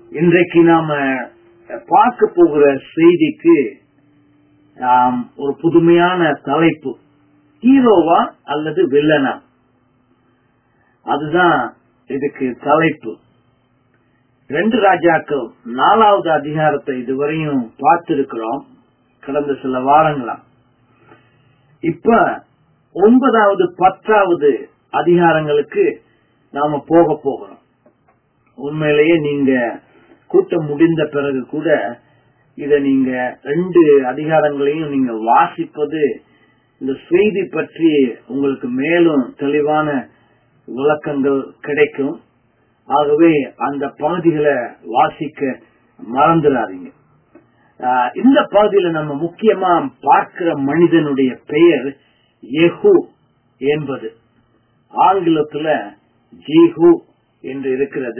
இன்றைக்கு நாம பார்க்க போகிற செய்திக்கு ஆம், ஒரு புதுமையான தலைப்பு ஹீரோவா அல்லது வில்லனா அதுதான் இதுக்கு தலைப்பு ரெண்டு ராஜாக்கள் நாலாவது அதிகாரத்தை இதுவரையும் பார்த்திருக்கிறோம் கடந்த சில வாரங்களா இப்ப ஒன்பதாவது பத்தாவது அதிகாரங்களுக்கு நாம போக போகிறோம் உண்மையிலேயே நீங்க கூட்டம் முடிந்த பிறகு கூட இத நீங்க ரெண்டு அதிகாரங்களையும் நீங்க வாசிப்பது இந்த செய்தி பற்றி உங்களுக்கு மேலும் தெளிவான விளக்கங்கள் கிடைக்கும் ஆகவே அந்த பகுதிகளை வாசிக்க மறந்துடாதீங்க ஆஹ் இந்த பகுதியில நம்ம முக்கியமா பார்க்கிற மனிதனுடைய பெயர் எஹு என்பது ஆங்கிலத்துல ஜீஹு என்று இருக்கிறது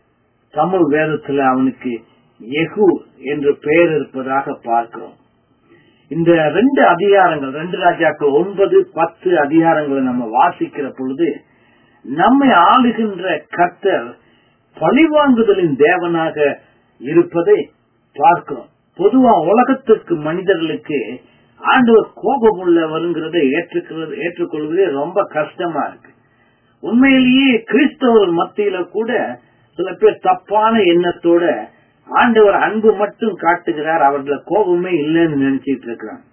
தமிழ் வேதத்துல அவனுக்கு எஹு என்று பெயர் இருப்பதாக பார்க்கிறோம் இந்த ரெண்டு அதிகாரங்கள் ரெண்டு ராஜாக்கள் ஒன்பது பத்து அதிகாரங்களை நம்ம வாசிக்கிற பொழுது நம்மை ஆளுகின்ற கர்த்தர் பழிவாங்குதலின் தேவனாக இருப்பதை பார்க்கிறோம் பொதுவா உலகத்திற்கு மனிதர்களுக்கு ஆண்டவர் கோபம் உள்ளவருங்கிறதை ஏற்றுக்கிறது ஏற்றுக்கொள்வதே ரொம்ப கஷ்டமா இருக்கு உண்மையிலேயே கிறிஸ்தவர் மத்தியில கூட சில பேர் தப்பான எண்ணத்தோட ஆண்டவர் அன்பு மட்டும் காட்டுகிறார் அவர்கள கோபமே இல்லைன்னு நினைச்சிட்டு இருக்கிறாங்க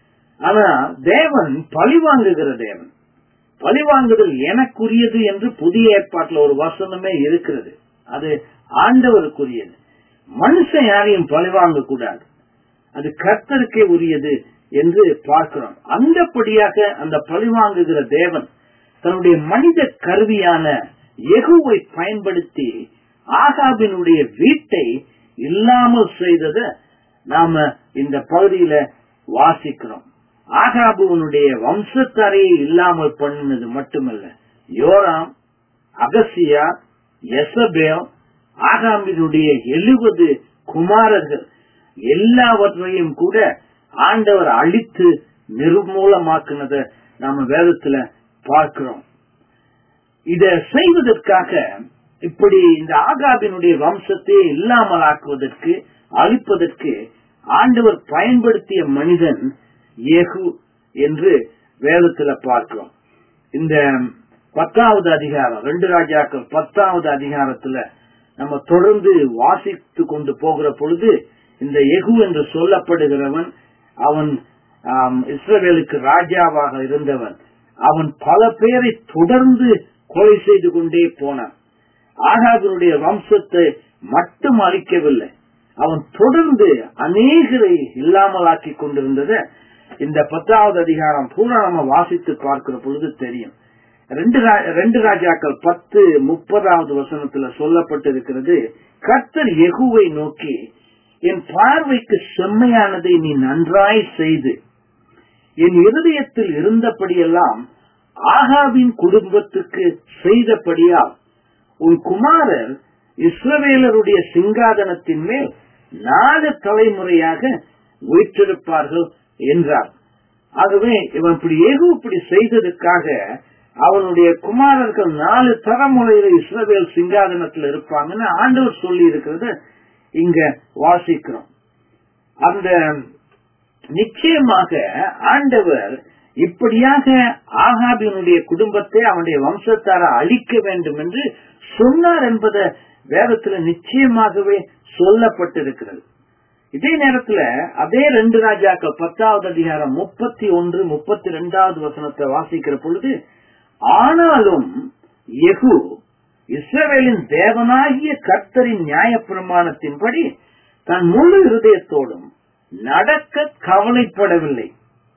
ஆனா தேவன் பழிவாங்குகிற தேவன் பழிவாங்குதல் எனக்குரியது என்று புதிய ஏற்பாட்டுல ஒரு வசனமே இருக்கிறது அது ஆண்டவருக்குரியது மனுஷன் யாரையும் பழிவாங்க கூடாது அது கர்த்தருக்கே உரியது என்று பார்க்கிறோம் அந்தபடியாக அந்த பழிவாங்குகிற தேவன் தன்னுடைய மனித கருவியான எகுவை பயன்படுத்தி ஆகாபினுடைய வீட்டை இல்லாமல் செய்தத நாம இந்த பகுதியில வாசிக்கிறோம் ஆகாபுவனுடைய வம்சத்தாரையே இல்லாமல் பண்ணினது மட்டுமல்ல யோராம் அகசியா எசபேல் ஆகாம்பினுடைய எழுபது குமாரர்கள் எல்லாவற்றையும் கூட ஆண்டவர் அழித்து நிர்மூலமாக்குனத நாம வேதத்துல பார்க்கிறோம் இத செய்வதற்காக இப்படி இந்த ஆகாபினுடைய வம்சத்தை இல்லாமலாக்குவதற்கு அழிப்பதற்கு ஆண்டவர் பயன்படுத்திய மனிதன் ஏகு என்று வேதத்துல பார்க்கிறோம் இந்த பத்தாவது அதிகாரம் ரெண்டு ராஜாக்கள் பத்தாவது அதிகாரத்துல நம்ம தொடர்ந்து வாசித்து கொண்டு போகிற பொழுது இந்த எகு என்று சொல்லப்படுகிறவன் அவன் ஆம், இஸ்ரவேலுக்கு ராஜாவாக இருந்தவன் அவன் பல பேரை தொடர்ந்து கொலை செய்து கொண்டே போனான் ஆகாதனுடைய வம்சத்தை மட்டும் அழிக்கவில்லை அவன் தொடர்ந்து அநேகரை இல்லாமலாக்கி கொண்டிருந்தத இந்த பத்தாவது அதிகாரம் பூரா நம்ம வாசித்து பார்க்கிற பொழுது தெரியும் ரெண்டு ரா- ரெண்டு ராஜாக்கள் பத்து முப்பதாவது வசனத்துல சொல்லப்பட்டிருக்கிறது கர்த்தர் எகுவை நோக்கி என் பார்வைக்கு செம்மையானதை நீ நன்றாய் செய்து என் இருதயத்தில் இருந்தபடியெல்லாம் ஆகாவின் குடும்பத்துக்கு செய்தபடியால் உன் குமாரர் இஸ்ரவேலருடைய சிங்காதனத்தின் மேல் நாலு தலைமுறையாக வீற்றிருப்பார்கள் என்றார் ஆகவே இவன் இப்படி ஏகு இப்படி செய்ததுக்காக அவனுடைய குமாரர்கள் நாலு தலைமுறையில இஸ்ரவேல் சிங்காதனத்தில் இருப்பாங்கன்னு ஆண்டவர் சொல்லி இருக்கிறத இங்க வாசிக்கிறோம் அந்த நிச்சயமாக ஆண்டவர் இப்படியாக ஆகாபினுடைய குடும்பத்தை அவனுடைய வம்சத்தார அழிக்க வேண்டும் என்று சொன்னார் என்பதை வேதத்துல நிச்சயமாகவே சொல்லப்பட்டிருக்கிறது இதே நேரத்துல அதே ரெண்டு ராஜாக்கள் பத்தாவது அதிகாரம் முப்பத்தி ஒன்று முப்பத்தி ரெண்டாவது வசனத்தை வாசிக்கிற பொழுது ஆனாலும் எகு இஸ்ரவேலின் தேவனாகிய கர்த்தரின் நியாயப்பிரமாணத்தின்படி தன் முழு இருதயத்தோடும் நடக்க கவலைப்படவில்லை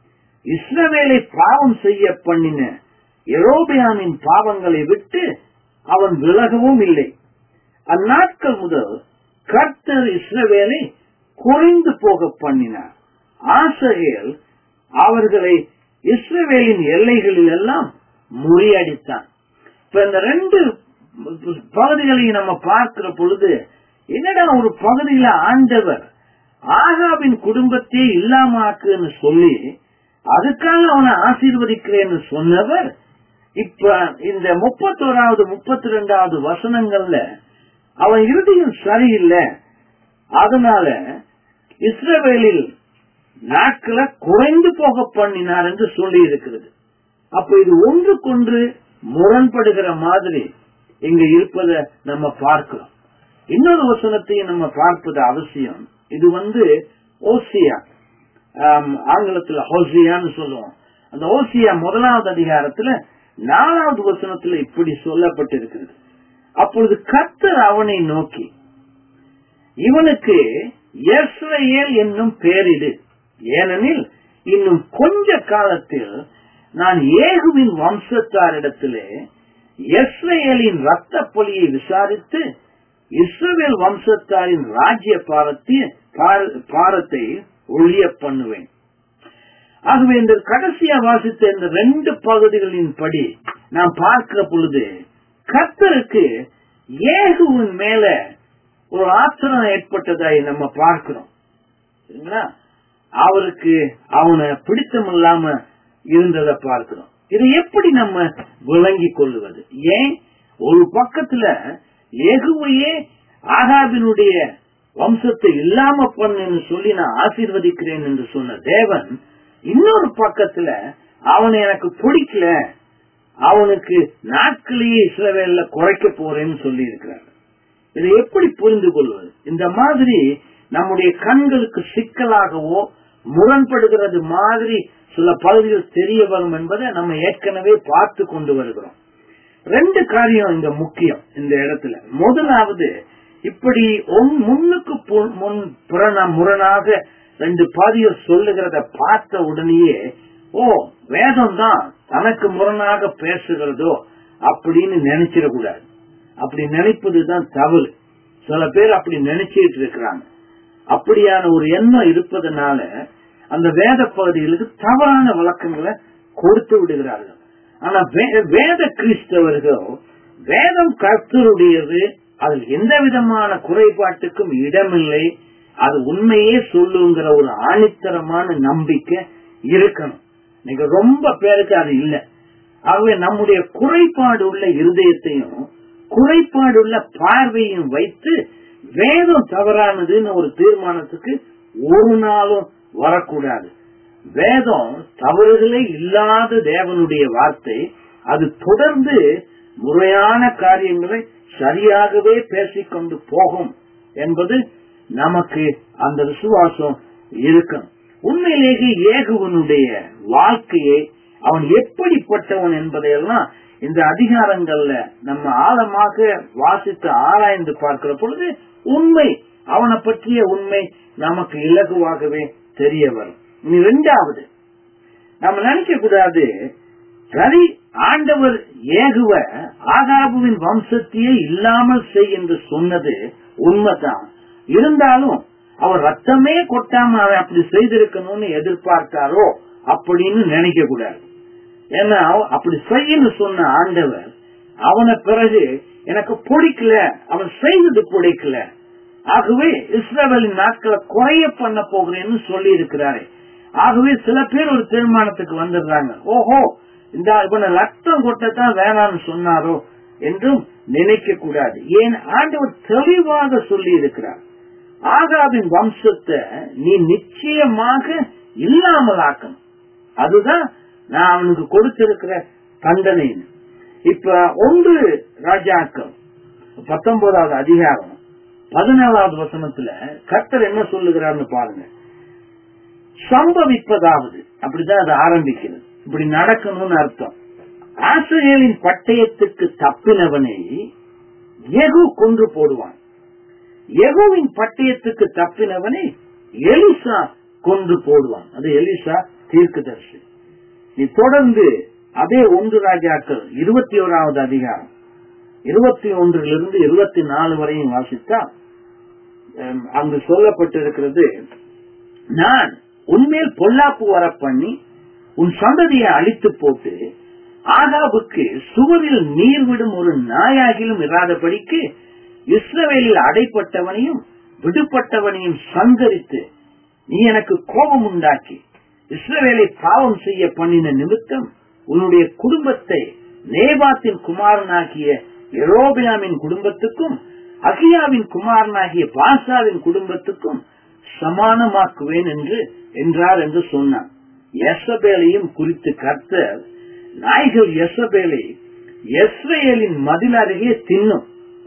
இஸ்ரவேலை பாவம் செய்ய பண்ணின எரோபியாமின் பாவங்களை விட்டு அவன் விலகவும் இல்லை அந்நாட்கள் முதல் கர்த்தர் இஸ்ரவேலை குறைந்து போக பண்ணினார் ஆசகேல் அவர்களை இஸ்ரவேலின் எல்லைகளில் எல்லாம் முறியடித்தான் இப்ப இந்த ரெண்டு பகுதிகளையும் நம்ம பார்க்கிற பொழுது என்னடா ஒரு பகுதியில ஆண்டவர் ஆகாவின் குடும்பத்தை இல்லாமாக்குன்னு சொல்லி அதுக்காக அவனை ஆசீர்வதிக்கிறேன்னு சொன்னவர் இப்ப இந்த முப்பத்தோராவது முப்பத்தி ரெண்டாவது வசனங்கள்ல அவன் இருதயம் சரியில்லை அதனால இஸ்ரவேலில் நாட்களை குறைந்து போக பண்ணினார் என்று சொல்லி இருக்கிறது அப்ப இது ஒன்றுக்கொன்று முரண்படுகிற மாதிரி இங்க இருப்பதை நம்ம பார்க்கிறோம் இன்னொரு வசனத்தையும் நம்ம பார்ப்பது அவசியம் இது வந்து ஓசியா ஆம், ஆங்கிலத்துல ஹோசியான்னு சொல்லுவோம் அந்த ஓசியா முதலாவது அதிகாரத்துல நாலாவது வசனத்துல இப்படி சொல்லப்பட்டிருக்கிறது அப்பொழுது கர்த்தர் அவனை நோக்கி இவனுக்கு எஸ்ரேல் என்னும் பேரிடு ஏனெனில் இன்னும் கொஞ்ச காலத்தில் நான் ஏகுவின் வம்சத்தாரிடத்திலே எஸ்ரேலின் ரத்த பொலியை விசாரித்து இஸ்ரவேல் வம்சத்தாரின் ராஜ்ய பாரத்தை பாரத்தை ஒழிய பண்ணுவேன் ஆகவே இந்த கடைசியா வாசித்த இந்த ரெண்டு பகுதிகளின் படி நாம் பார்க்கிற பொழுது கர்த்தருக்கு ஏகுவின் மேல ஒரு ஆத்திரம் ஏற்பட்டதாய் நம்ம பார்க்கிறோம் சரிங்களா அவருக்கு அவனை பிடித்தம் இல்லாம இருந்ததை பார்க்கிறோம் இதை எப்படி நம்ம விளங்கிக் கொள்ளுவது ஏன் ஒரு பக்கத்துல ஏகுவையே ஆகாபினுடைய வம்சத்தை இல்லாம பண்ணுன்னு சொல்லி நான் ஆசீர்வதிக்கிறேன் என்று சொன்ன தேவன் இன்னொரு பக்கத்துல அவனை எனக்கு பிடிக்கல அவனுக்கு நாட்களையே இஸ்ரவேல்ல குறைக்க போறேன்னு சொல்லி இருக்கிறார் இதை எப்படி புரிந்து கொள்வது இந்த மாதிரி நம்முடைய கண்களுக்கு சிக்கலாகவோ முரண்படுகிறது மாதிரி சில பகுதிகள் தெரிய வரும் என்பதை நம்ம ஏற்கனவே பார்த்து கொண்டு வருகிறோம் ரெண்டு காரியம் இங்க முக்கியம் இந்த இடத்துல முதலாவது இப்படி ஒன்- முன்னுக்கு பு- முன் புறணா முரணாக ரெண்டு பாதிகள் சொல்லுகிறத பார்த்த உடனேயே ஓ வேதம் தான் தனக்கு முரணாக பேசுகிறதோ அப்படின்னு நினைச்சிடக்கூடாது அப்படி நினைப்பதுதான் தவறு சில பேர் அப்படி நினைச்சிட்டு இருக்கிறாங்க அப்படியான ஒரு எண்ணம் இருப்பதனால அந்த வேத பகுதிகளுக்கு தவறான விளக்கங்களை கொடுத்து விடுகிறார்கள் ஆனா வே- வேத கிறிஸ்தவர்கள் வேதம் கர்த்தருடையது அதில் எந்த விதமான குறைபாட்டுக்கும் இடமில்லை அது உண்மையே சொல்லுங்கிற ஒரு ஆணித்தரமான நம்பிக்கை இருக்கணும் நீங்க ரொம்ப பேருக்கு அது இல்லை ஆகவே நம்முடைய குறைபாடு உள்ள இருதயத்தையும் குறைபாடு உள்ள பார்வையும் வைத்து வேதம் தவறானதுன்னு ஒரு தீர்மானத்துக்கு ஒரு நாளும் வரக்கூடாது வேதம் தவறுகளே இல்லாத தேவனுடைய வார்த்தை அது தொடர்ந்து முறையான காரியங்களை சரியாகவே பேசிக்கொண்டு போகும் என்பது நமக்கு அந்த விசுவாசம் இருக்கணும் உண்மையிலேயே ஏகுவனுடைய வாழ்க்கையை அவன் எப்படிப்பட்டவன் என்பதையெல்லாம் இந்த அதிகாரங்கள்ல நம்ம ஆழமாக வாசித்து ஆராய்ந்து பார்க்கிற பொழுது உண்மை அவனை பற்றிய உண்மை நமக்கு இலகுவாகவே தெரிய வரும் இனி ரெண்டாவது நம்ம நினைக்க கூடாது சரி ஆண்டவர் ஏகுவ ஆகாபுவின் வம்சத்தையே இல்லாமல் செய் என்று சொன்னது உண்மைதான் இருந்தாலும் அவர் ரத்தமே கொட்டாம அவன் அப்படி செய்திருக்கணும்னு எதிர்பார்த்தாரோ அப்படின்னு நினைக்க கூடாது ஏன்னா அப்படி செய்யன்னு சொன்ன ஆண்டவர் அவனை பிறகு எனக்கு பிடிக்கல அவன் செய்தது பிடிக்கல ஆகவே இஸ்ரேலின் நாட்களை குறைய பண்ண போகிறேன்னு சொல்லி இருக்கிறாரு ஆகவே சில பேர் ஒரு தீர்மானத்துக்கு வந்துடுறாங்க ஓஹோ இந்த இவனை ரத்தம் கொட்டத்தான் வேணாம்னு சொன்னாரோ என்றும் நினைக்க கூடாது ஏன் ஆண்டவர் தெளிவாக சொல்லி இருக்கிறார் ஆகாவின் வம்சத்தை நீ நிச்சயமாக இல்லாமல் ஆக்கணும் அதுதான் நான் அவனுக்கு கொடுத்திருக்கிற தண்டனை இப்ப ஒன்று ராஜாக்கள் பத்தொன்பதாவது அதிகாரம் பதினேழாவது வசனத்துல கர்த்தர் என்ன சொல்லுகிறார்னு பாருங்க சம்பவிப்பதாவது அப்படிதான் அது ஆரம்பிக்கிறது இப்படி நடக்கணும்னு அர்த்தம் ஆசிரியரின் பட்டயத்துக்கு தப்பினவனை எகு கொன்று போடுவான் எகுவின் பட்டயத்துக்கு தப்பினவனை எலிசா கொன்று போடுவான் அது எலிசா தீர்க்கதரிசி நீ தொடர்ந்து அதே ஒன்று ராஜாக்கள் இருபத்தி ஓராவது அதிகாரம் இருபத்தி ஒன்றிலிருந்து இருபத்தி நாலு வரையும் வாசித்தா அம், அங்கு சொல்லப்பட்டிருக்கிறது நான் உன்மேல் பொல்லாப்பு வர பண்ணி உன் சந்ததியை அழித்து போட்டு ஆகாபுக்கு சுவரில் நீர் விடும் ஒரு நாயாகிலும் இராதபடிக்கு இஸ்ரவேலில் அடைப்பட்டவனையும் விடுபட்டவனையும் சங்கரித்து நீ எனக்கு கோபம் உண்டாக்கி இஸ்ரவேலை பாவம் செய்ய பண்ணின நிமித்தம் உன்னுடைய குடும்பத்தை நேபாத்தின் குமாரனாகிய எரோபியாமின் குடும்பத்துக்கும் அகியாவின் குமாரனாகிய பாசாவின் குடும்பத்துக்கும் சமானமாக்குவேன் என்று என்றார் என்று சொன்னார் எசபேலையும் குறித்து கர்த்தர் நாய்கள் எசபேலை எஸ்ரேலின் மதில் அருகே தின்னும்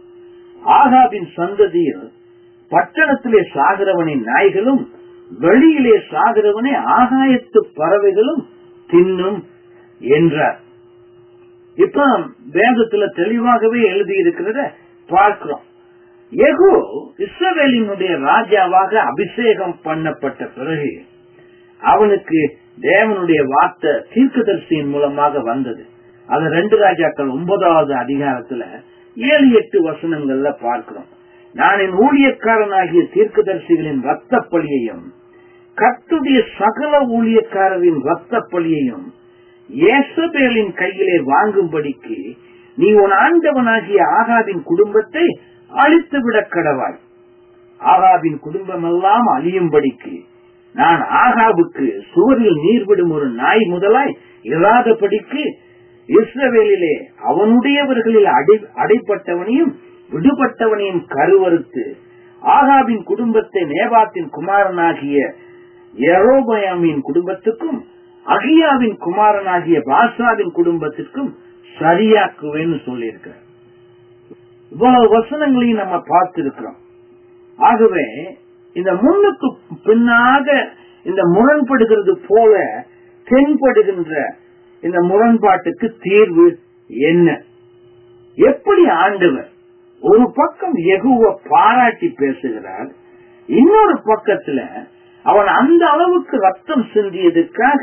ஆகாவின் சந்ததியில் பட்டணத்திலே சாகிறவனின் நாய்களும் வெளியிலே சாகிறவனை ஆகாயத்து பறவைகளும் தின்னும் என்றார் இப்ப வேதத்துல தெளிவாகவே எழுதி இருக்கிறத பார்க்கிறோம் எகு இஸ்ரவேலினுடைய ராஜாவாக அபிஷேகம் பண்ணப்பட்ட பிறகு அவனுக்கு தேவனுடைய வார்த்தை தீர்க்கதரிசியின் மூலமாக வந்தது அது ரெண்டு ராஜாக்கள் ஒன்பதாவது அதிகாரத்துல ஏழு எட்டு வசனங்கள்ல பார்க்கிறோம் நான் என் ஊழியக்காரனாகிய தீர்க்கதரிசிகளின் ரத்த பலியையும் கத்துடைய சகல ஊழியக்காரரின் ரத்த பலியையும் ஏசபேலின் கையிலே வாங்கும்படிக்கு நீ உன் ஆண்டவனாகிய ஆகாவின் குடும்பத்தை அழித்துவிட கடவாய் ஆகாவின் குடும்பமெல்லாம் அழியும்படிக்கு நான் ஆகாவுக்கு சுவரில் நீர் விடும் ஒரு நாய் முதலாய் இராதபடிக்கு இஸ்ரவேலிலே அவனுடையவர்களில் அடை அடைப்பட்டவனையும் விடுபட்டவனையும் கருவறுத்து ஆகாவின் குடும்பத்தை நேபாத்தின் குமாரனாகிய எரோபயாமின் குடும்பத்துக்கும் அகியாவின் குமாரனாகிய பாசாவின் குடும்பத்திற்கும் சரியாக்குவேன்னு சொல்லியிருக்கிறார் இவ்வளவு வசனங்களையும் நம்ம பார்த்திருக்கிறோம் ஆகவே இந்த முன்னுக்கு பின்னாக இந்த முரண்படுகிறது போல தென்படுகின்ற இந்த முரண்பாட்டுக்கு தீர்வு என்ன எப்படி ஆண்டவர் ஒரு பக்கம் எகுவ பாராட்டி பேசுகிறார் இன்னொரு பக்கத்துல அவன் அந்த அளவுக்கு ரத்தம் சிந்தியதுக்காக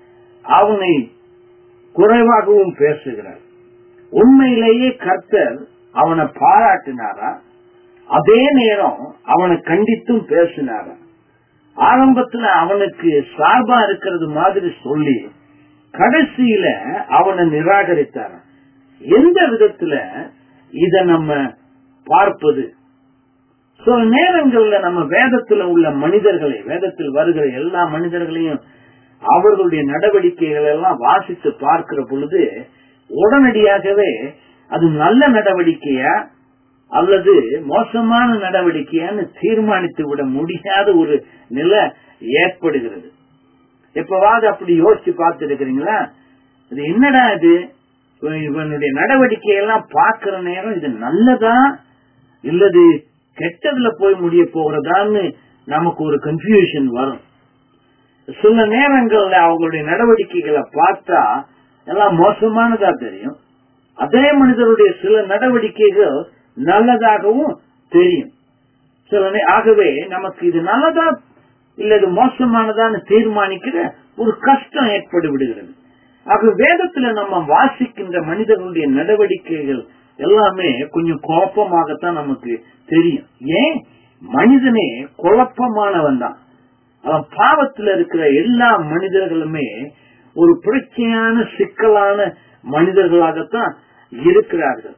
அவனை குறைவாகவும் பேசுகிறார் உண்மையிலேயே கர்த்தர் அவனை பாராட்டினாரா அதே நேரம் அவனை கண்டித்தும் பேசினாரா ஆரம்பத்துல அவனுக்கு சார்பா இருக்கிறது மாதிரி சொல்லி கடைசியில அவனை நிராகரித்தார எந்த விதத்துல இத நம்ம பார்ப்பது சில நேரங்கள்ல நம்ம வேதத்துல உள்ள மனிதர்களை வேதத்தில் வருகிற எல்லா மனிதர்களையும் அவர்களுடைய நடவடிக்கைகள் எல்லாம் வாசித்து பார்க்கிற பொழுது உடனடியாகவே அது நல்ல நடவடிக்கையா அல்லது மோசமான நடவடிக்கையான்னு தீர்மானித்து விட முடியாத ஒரு நிலை ஏற்படுகிறது எப்பவாவது அப்படி யோசிச்சு பார்த்திருக்கிறீங்களா இது என்னடா இது இவனுடைய நடவடிக்கை எல்லாம் பார்க்கிற நேரம் இது நல்லதா இல்லது கெட்டதுல போய் முடிய போகிறதான்னு நமக்கு ஒரு கன்ஃபியூஷன் வரும் சில நேரங்கள்ல அவங்களுடைய நடவடிக்கைகளை பார்த்தா எல்லாம் மோசமானதா தெரியும் அதே மனிதருடைய சில நடவடிக்கைகள் நல்லதாகவும் தெரியும் சில ஆகவே நமக்கு இது நல்லதா இல்ல இது மோசமானதான்னு தீர்மானிக்கிற ஒரு கஷ்டம் ஏற்பட்டு விடுகிறது ஆக வேதத்துல நம்ம வாசிக்கின்ற மனிதர்களுடைய நடவடிக்கைகள் எல்லாமே கொஞ்சம் குழப்பமாகத்தான் நமக்கு தெரியும் ஏன் மனிதனே குழப்பமானவன் தான் அவன் பாவத்துல இருக்கிற எல்லா மனிதர்களுமே ஒரு பிரச்சனையான சிக்கலான மனிதர்களாகத்தான் இருக்கிறார்கள்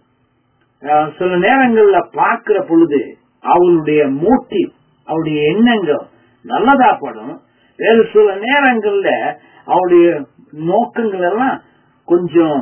சில நேரங்கள்ல பார்க்கிற பொழுது அவளுடைய மோட்டிவ் அவருடைய எண்ணங்கள் நல்லதா படும் வேறு சில நேரங்கள்ல அவருடைய நோக்கங்கள் எல்லாம் கொஞ்சம்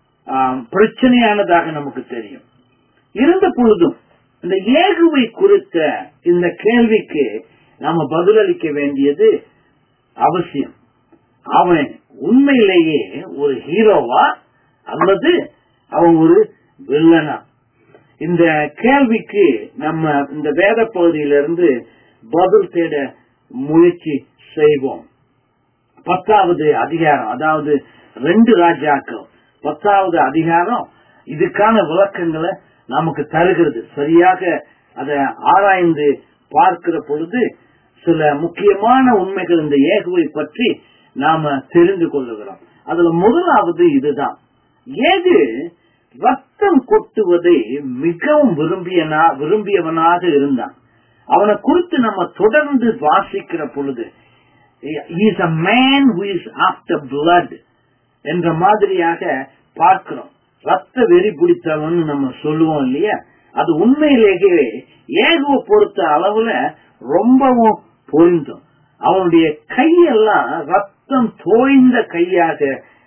பிரச்சனையானதாக நமக்கு தெரியும் இருந்த பொழுதும் இந்த ஏகுவை குறித்த இந்த கேள்விக்கு நாம பதிலளிக்க வேண்டியது அவசியம் அவன் உண்மையிலேயே ஒரு ஹீரோவா அல்லது அவன் ஒரு வில்லனா இந்த கேள்விக்கு நம்ம இந்த வேத பகுதியிலிருந்து பதில் தேட முயற்சி செய்வோம் பத்தாவது அதிகாரம் அதாவது ரெண்டு ராஜாக்கள் பத்தாவது அதிகாரம் இதுக்கான விளக்கங்களை நமக்கு தருகிறது சரியாக அதை ஆராய்ந்து பார்க்கிற பொழுது சில முக்கியமான உண்மைகள் இந்த ஏகுவை பற்றி நாம தெரிந்து கொள்ளுகிறோம் அதுல முதலாவது இதுதான் ஏகு ரத்தம் கொட்டுவதை மிகவும் விரும்பியனா விரும்பியவனாக இருந்தான் அவனை குறித்து நம்ம தொடர்ந்து வாசிக்கிற பொழுது is a man who is after blood என்ற மாதிரியாக பார்க்கிறோம் ரத்த வெறி பிடித்தவன் நம்ம சொல்லுவோம் இல்லையா அது உண்மையிலேயே ஏகுவ பொறுத்த அளவுல ரொம்பவும் பொருந்தும் அவனுடைய கையெல்லாம் ரத்தம் தோய்ந்த கையாக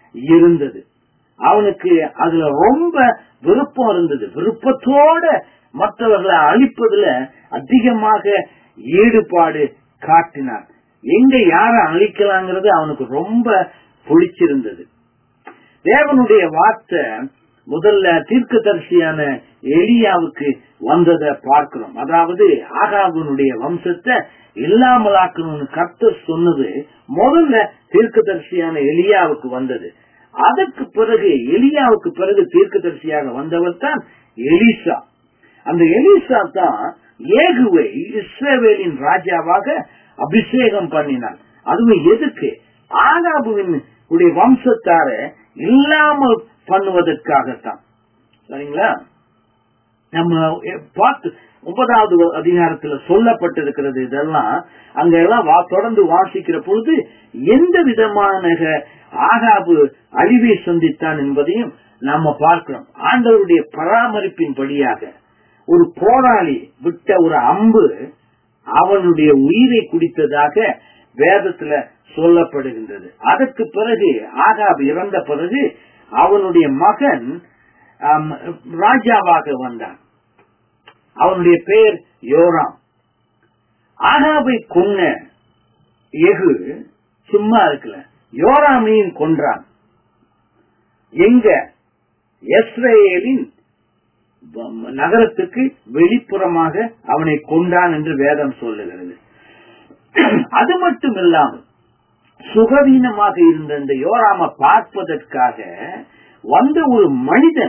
இருந்தது அவனுக்கு அதுல ரொம்ப விருப்பம் இருந்தது விருப்பத்தோட மற்றவர்களை அழிப்பதுல அதிகமாக ஈடுபாடு காட்டினான் எங்க யார அழிக்கலாங்கிறது அவனுக்கு ரொம்ப பிடிச்சிருந்தது தேவனுடைய வார்த்தை முதல்ல தீர்க்கதரிசியான எலியாவுக்கு வந்ததை பார்க்கிறோம் அதாவது ஆகாபனுடைய வம்சத்தை இல்லாமலாக்கணும்னு கர்த்தர் சொன்னது முதல்ல தீர்க்கதரிசியான எலியாவுக்கு வந்தது அதற்கு பிறகு எலியாவுக்கு பிறகு தீர்க்கதரிசியாக வந்தவர் தான் எலிசா அந்த எலிசா தான் ஏகுவை இஸ்ரேவேலின் ராஜாவாக அபிஷேகம் பண்ணினான் அதுவும் எதுக்கு ஆகாபுவின் உடைய வம்சத்தார இல்லாமல் பண்ணுவதற்காகத்தான் சரிங்களா நம்ம பார்த்து முப்பதாவது அதிகாரத்துல சொல்லப்பட்டிருக்கிறது இதெல்லாம் அங்க எல்லாம் தொடர்ந்து வாசிக்கிற பொழுது எந்த விதமான ஆகாபு அழிவை சந்தித்தான் என்பதையும் நாம பார்க்கிறோம் ஆண்டவருடைய பராமரிப்பின் படியாக ஒரு போராளி விட்ட ஒரு அம்பு அவனுடைய உயிரை குடித்ததாக வேதத்துல சொல்லப்படுகின்றது அதற்கு பிறகு ஆகாப் இறந்த பிறகு அவனுடைய மகன் ராஜாவாக வந்தான் அவனுடைய பெயர் யோராம் ஆகாபை கொன்ன எகு சும்மா இருக்கல யோராமையும் கொன்றான் எங்க எஸ்ரேலின் நகரத்துக்கு வெளிப்புறமாக அவனை கொண்டான் என்று வேதம் சொல்லுகிறது அது மட்டும் இல்லாமல் சுகவீனமாக இருந்த இந்த யோராம பார்ப்பதற்காக வந்த ஒரு மனிதன்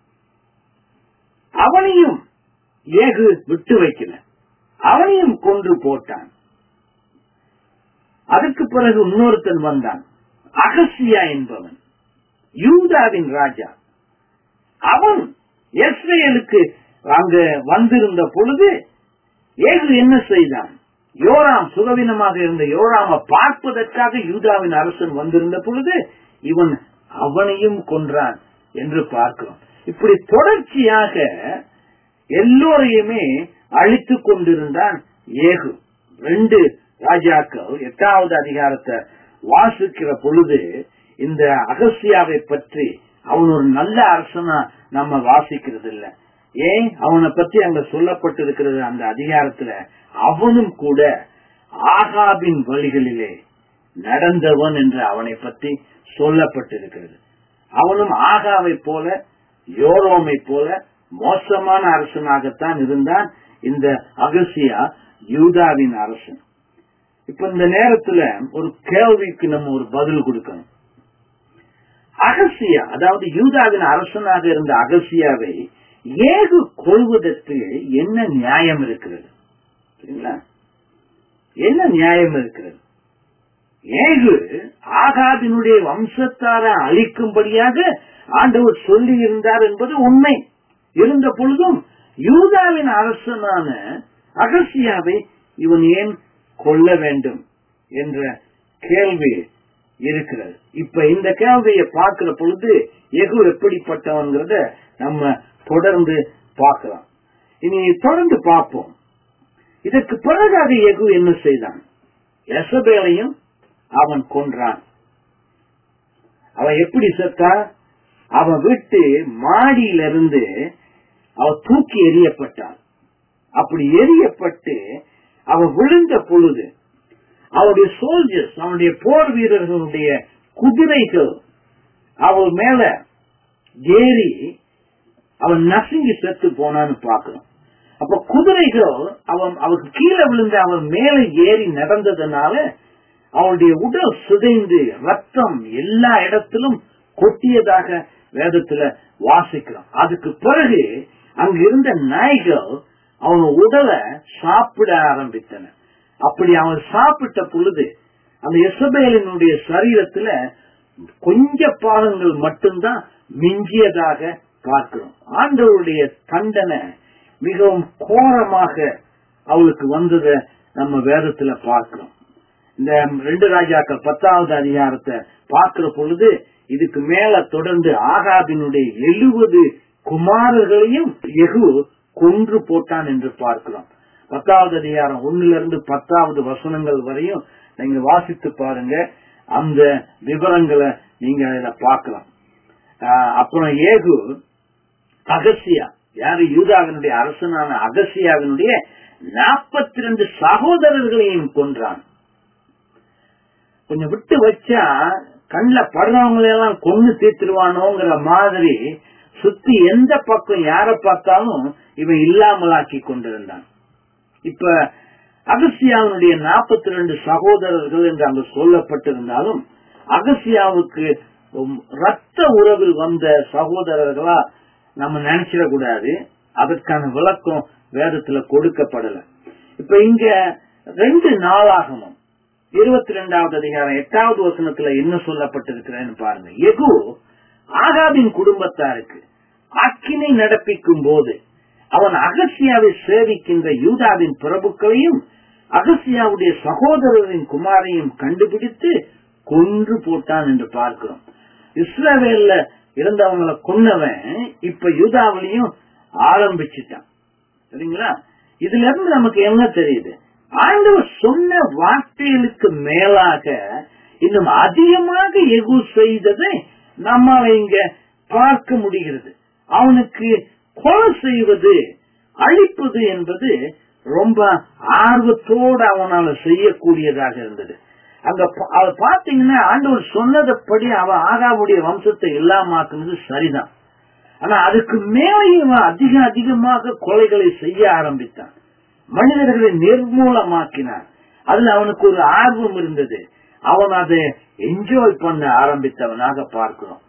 அவனையும் ஏகு விட்டு வைக்கல அவனையும் கொன்று போட்டான் அதற்கு பிறகு இன்னொருத்தன் வந்தான் அகசியா என்பவன் யூதாவின் ராஜா அவன் இஸ்ரேலுக்கு அங்கு வந்திருந்த பொழுது ஏகு என்ன செய்தான் யோராம் சுகவீனமாக இருந்த யோராம பார்ப்பதற்காக யூதாவின் அரசன் வந்திருந்த பொழுது இவன் அவனையும் கொன்றான் என்று பார்க்கிறோம் இப்படி தொடர்ச்சியாக எல்லோரையுமே அழித்துக் கொண்டிருந்தான் ஏகு ரெண்டு ராஜாக்கள் எட்டாவது அதிகாரத்தை வாசிக்கிற பொழுது இந்த அகசியாவை பற்றி அவன் ஒரு நல்ல அரசனா நம்ம வாசிக்கிறது இல்ல ஏன் அவனை பத்தி அங்க சொல்லப்பட்டிருக்கிறது அந்த அதிகாரத்துல அவனும் கூட ஆகாபின் வழிகளிலே நடந்தவன் என்று அவனை பற்றி சொல்லப்பட்டிருக்கிறது அவனும் ஆகாவை போல யோரோமை போல மோசமான அரசனாகத்தான் இருந்தான் இந்த அகசியா யூதாவின் அரசன் இப்ப இந்த நேரத்துல ஒரு கேள்விக்கு நம்ம ஒரு பதில் கொடுக்கணும் அகசியா அதாவது யூதாவின் அரசனாக இருந்த அகசியாவை ஏகு கொள்வதற்கு என்ன நியாயம் இருக்கிறது சரிங்களா என்ன நியாயம் இருக்கிறது ஏகு ஆகாபினுடைய வம்சத்தார அழிக்கும்படியாக ஆண்டவர் சொல்லி இருந்தார் என்பது உண்மை இருந்த பொழுதும் யூதாவின் அரசனான அகசியாவை இவன் ஏன் கொல்ல வேண்டும் என்ற கேள்வி இருக்கிறது இப்ப இந்த கேள்வியை பார்க்கிற பொழுது எகு எப்படிப்பட்டவன்கிறத நம்ம தொடர்ந்து பார்க்கலாம் இனி தொடர்ந்து பார்ப்போம் இதற்கு பிறகாக எகு என்ன செய்தான் எசபேலையும் அவன் கொன்றான் அவன் எப்படி செத்தா அவன் விட்டு மாடியிலிருந்து அவன் தூக்கி எறியப்பட்டான் அப்படி எரியப்பட்டு அவன் விழுந்த பொழுது அவனுடைய சோல்ஜர்ஸ் அவனுடைய போர் வீரர்களுடைய குதிரைகள் அவள் மேல ஏறி அவன் நசுங்கி செத்து போனான்னு பாக்குறோம் அப்ப குதிரைகள் அவன் அவனுக்கு கீழே விழுந்து அவன் மேல ஏறி நடந்ததுனால அவனுடைய உடல் சிதைந்து ரத்தம் எல்லா இடத்திலும் கொட்டியதாக வேதத்துல வாசிக்கிறோம் அதுக்கு பிறகு அங்க இருந்த நாய்கள் அவன் உடலை சாப்பிட ஆரம்பித்தன அப்படி அவன் சாப்பிட்ட பொழுது அந்த எசபேலினுடைய சரீரத்துல கொஞ்ச பாகங்கள் மட்டும்தான் மிஞ்சியதாக பார்க்கிறோம் ஆண்டவருடைய தண்டனை மிகவும் கோரமாக அவளுக்கு வந்ததை நம்ம வேதத்துல பார்க்கிறோம் இந்த ரெண்டு ராஜாக்கள் பத்தாவது அதிகாரத்தை பார்க்கிற பொழுது இதுக்கு மேல தொடர்ந்து ஆகாபினுடைய எழுபது குமாரர்களையும் எகு கொன்று போட்டான் என்று பார்க்கிறோம் பத்தாவது அதிகாரம் ஒன்னுல இருந்து பத்தாவது வசனங்கள் வரையும் நீங்க வாசித்து பாருங்க அந்த விவரங்களை நீங்க அதில் பார்க்கலாம் அப்புறம் ஏகு அகசியா யாரு யூதாவினுடைய அரசனான அகசியாவினுடைய நாற்பத்தி ரெண்டு சகோதரர்களையும் கொன்றான் கொஞ்சம் விட்டு வச்சா கண்ணில் படுறவங்களையெல்லாம் கொண்டு தீர்த்துருவானோங்கிற மாதிரி சுத்தி எந்த பக்கம் யார பார்த்தாலும் இவன் இல்லாமலாக்கி கொண்டிருந்தான் இப்ப அகசியாவினுடைய நாற்பத்தி ரெண்டு சகோதரர்கள் என்று அங்கு சொல்லப்பட்டிருந்தாலும் அகசியாவுக்கு ரத்த உறவில் வந்த சகோதரர்களா நம்ம நினைச்சிடக்கூடாது அதற்கான விளக்கம் வேதத்துல கொடுக்கப்படல இப்ப இங்க ரெண்டு நாளாகமும் இருபத்தி ரெண்டாவது அதிகாரம் எட்டாவது வசனத்துல என்ன சொல்லப்பட்டிருக்கிறேன்னு பாருங்க எகு ஆகாபின் குடும்பத்தாருக்கு அக்கினை நடப்பிக்கும் போது அவன் அகசியாவை சேவிக்கின்ற யூதாவின் பிரபுக்களையும் அகசியாவுடைய சகோதரரின் குமாரையும் கண்டுபிடித்து கொன்று போட்டான் என்று பார்க்கிறோம் இஸ்ரவேல்ல இருந்தவங்களை கொன்னவன் இப்ப யூதாவிலையும் ஆரம்பிச்சுட்டான் சரிங்களா இதுல இருந்து நமக்கு என்ன தெரியுது ஆண்டவர் சொன்ன வார்த்தைகளுக்கு மேலாக இன்னும் அதிகமாக எகு செய்ததை நம்மால இங்க பார்க்க முடிகிறது அவனுக்கு கொலை செய்வது அழிப்பது என்பது ரொம்ப ஆர்வத்தோடு அவனால செய்யக்கூடியதாக இருந்தது அங்க அவ பாத்தீங்கன்னா ஆண்டவர் சொன்னதப்படி அவன் ஆகாவுடைய வம்சத்தை இல்லாமாக்குனது சரிதான் ஆனா அதுக்கு மேலேயும் அதிக அதிகமாக கொலைகளை செய்ய ஆரம்பித்தான் மனிதர்களை நிர்மூலமாக்கினான் அதுல அவனுக்கு ஒரு ஆர்வம் இருந்தது அவன் அதை என்ஜாய் பண்ண ஆரம்பித்தவனாக பார்க்கிறோம்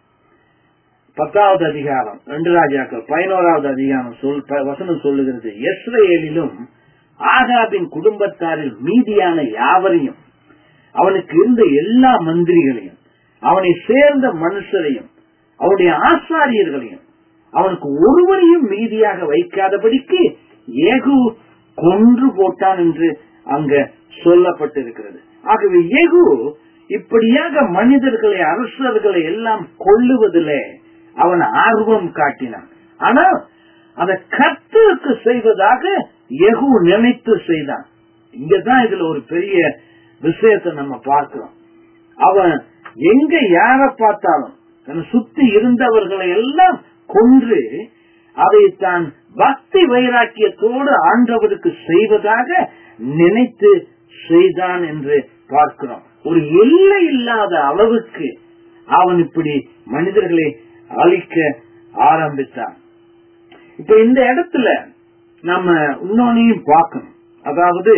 பத்தாவது அதிகாரம் ரெண்டு ராஜாக்கள் பதினோராவது அதிகாரம் சொல் வசனம் சொல்லுகிறது எஸ்ரேலிலும் ஆகாபின் குடும்பத்தாரில் மீதியான யாவரையும் அவனுக்கு இருந்த எல்லா மந்திரிகளையும் அவனை சேர்ந்த மனுஷரையும் அவனுடைய ஆசாரியர்களையும் அவனுக்கு ஒருவரையும் மீதியாக வைக்காதபடிக்கு ஏகு கொன்று போட்டான் என்று அங்க சொல்லப்பட்டிருக்கிறது ஆகவே ஏகு இப்படியாக மனிதர்களை அரசர்களை எல்லாம் கொள்ளுவதிலே அவன் ஆர்வம் காட்டினான் ஆனால் அதை கர்த்தருக்கு செய்வதாக எகு நினைத்து செய்தான் இங்கதான் இதுல ஒரு பெரிய விஷயத்தை நம்ம பார்க்கிறோம் அவன் எங்க யார பார்த்தாலும் தன்னை சுத்தி இருந்தவர்களை எல்லாம் கொன்று அதை தான் பக்தி வைராக்கியத்தோடு ஆண்டவருக்கு செய்வதாக நினைத்து செய்தான் என்று பார்க்கிறோம் ஒரு எல்லை இல்லாத அளவுக்கு அவன் இப்படி மனிதர்களை அழிக்க ஆரம்பித்தான் இப்ப இந்த இடத்துல நம்ம இன்னொன்னையும் பார்க்கணும் அதாவது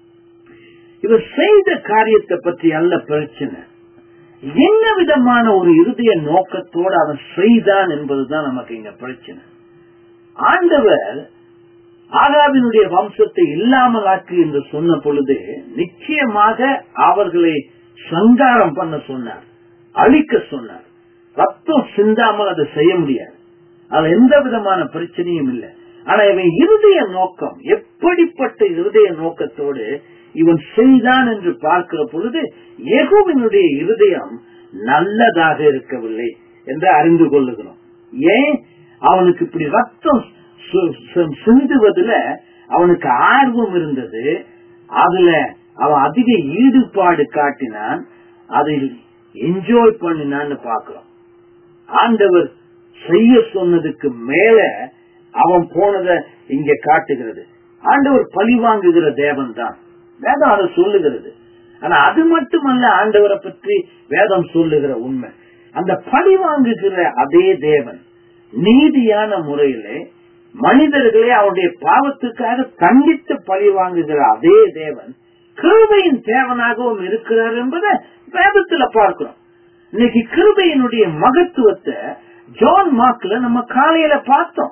இவர் செய்த காரியத்தை பற்றி அல்ல பிரச்சனை என்ன விதமான ஒரு இறுதிய நோக்கத்தோடு அவன் செய்தான் என்பதுதான் நமக்கு இங்க பிரச்சனை ஆண்டவர் ஆகாவினுடைய வம்சத்தை இல்லாமல் ஆக்கு என்று சொன்ன பொழுது நிச்சயமாக அவர்களை சங்காரம் பண்ண சொன்னார் அழிக்க சொன்னார் ரத்தம் சிந்தாமல் அதை செய்ய முடியாது அதுல எந்த விதமான பிரச்சனையும் இல்லை ஆனா இவன் இருதய நோக்கம் எப்படிப்பட்ட இருதய நோக்கத்தோடு இவன் செய்தான் என்று பார்க்கிற பொழுது எகுவினுடைய இருதயம் நல்லதாக இருக்கவில்லை என்று அறிந்து கொள்ளுகிறோம் ஏன் அவனுக்கு இப்படி ரத்தம் சிந்துவதுல அவனுக்கு ஆர்வம் இருந்தது அதுல அவன் அதிக ஈடுபாடு காட்டினான் அதில் என்ஜாய் பண்ணினான்னு பாக்குறோம் ஆண்டவர் செய்ய சொன்னதுக்கு மேல அவன் போனத இங்க காட்டுகிறது ஆண்டவர் பழி வாங்குகிற தேவன் தான் வேதம் அதை சொல்லுகிறது ஆனா அது மட்டுமல்ல ஆண்டவரை பற்றி வேதம் சொல்லுகிற உண்மை அந்த பழி வாங்குகிற அதே தேவன் நீதியான முறையிலே மனிதர்களை அவருடைய பாவத்துக்காக தண்டித்து பழி வாங்குகிற அதே தேவன் கிருபையின் தேவனாகவும் இருக்கிறார் என்பதை வேதத்துல பார்க்கிறோம் இன்னைக்கு கிருபையினுடைய மகத்துவத்தை ஜான் மார்க்ல நம்ம காலையில பார்த்தோம்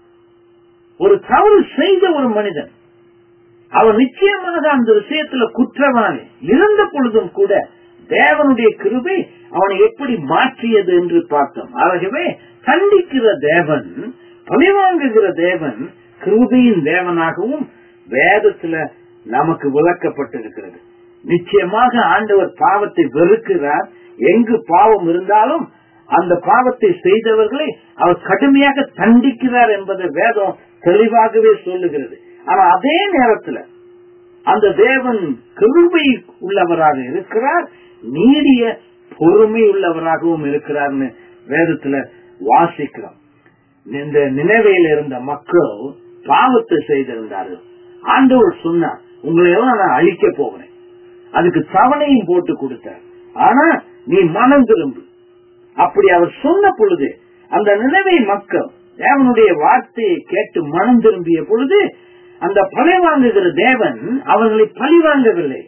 ஒரு தவறு செய்த ஒரு மனிதன் அவன் நிச்சயமாக அந்த விஷயத்துல குற்றவாளி இருந்த பொழுதும் கூட தேவனுடைய கிருபை அவனை எப்படி மாற்றியது என்று பார்த்தோம் ஆகவே கண்டிக்கிற தேவன் பழிவாங்குகிற தேவன் கிருபையின் தேவனாகவும் வேதத்துல நமக்கு விளக்கப்பட்டிருக்கிறது நிச்சயமாக ஆண்டவர் பாவத்தை வெறுக்கிறார் எங்கு பாவம் இருந்தாலும் அந்த பாவத்தை செய்தவர்களை அவர் கடுமையாக தண்டிக்கிறார் என்பதை வேதம் தெளிவாகவே சொல்லுகிறது ஆனா அதே நேரத்துல அந்த தேவன் கிருபை உள்ளவராக இருக்கிறார் நீடிய பொறுமை உள்ளவராகவும் இருக்கிறார்னு வேதத்துல வாசிக்கிறோம் இந்த நினைவையில் இருந்த மக்கள் பாவத்தை செய்திருந்தார்கள் ஆண்டவர் சொன்னார் உங்களை எல்லாம் நான் அழிக்க போகிறேன் அதுக்கு தவணையும் போட்டு கொடுத்தார் ஆனா நீ மனம் திரும்பு அப்படி அவர் சொன்ன பொழுது அந்த நினைவை மக்கள் தேவனுடைய வார்த்தையை கேட்டு மனம் திரும்பிய பொழுது அந்த பழி வாங்குகிற தேவன் அவர்களை பழி வாங்கவில்லை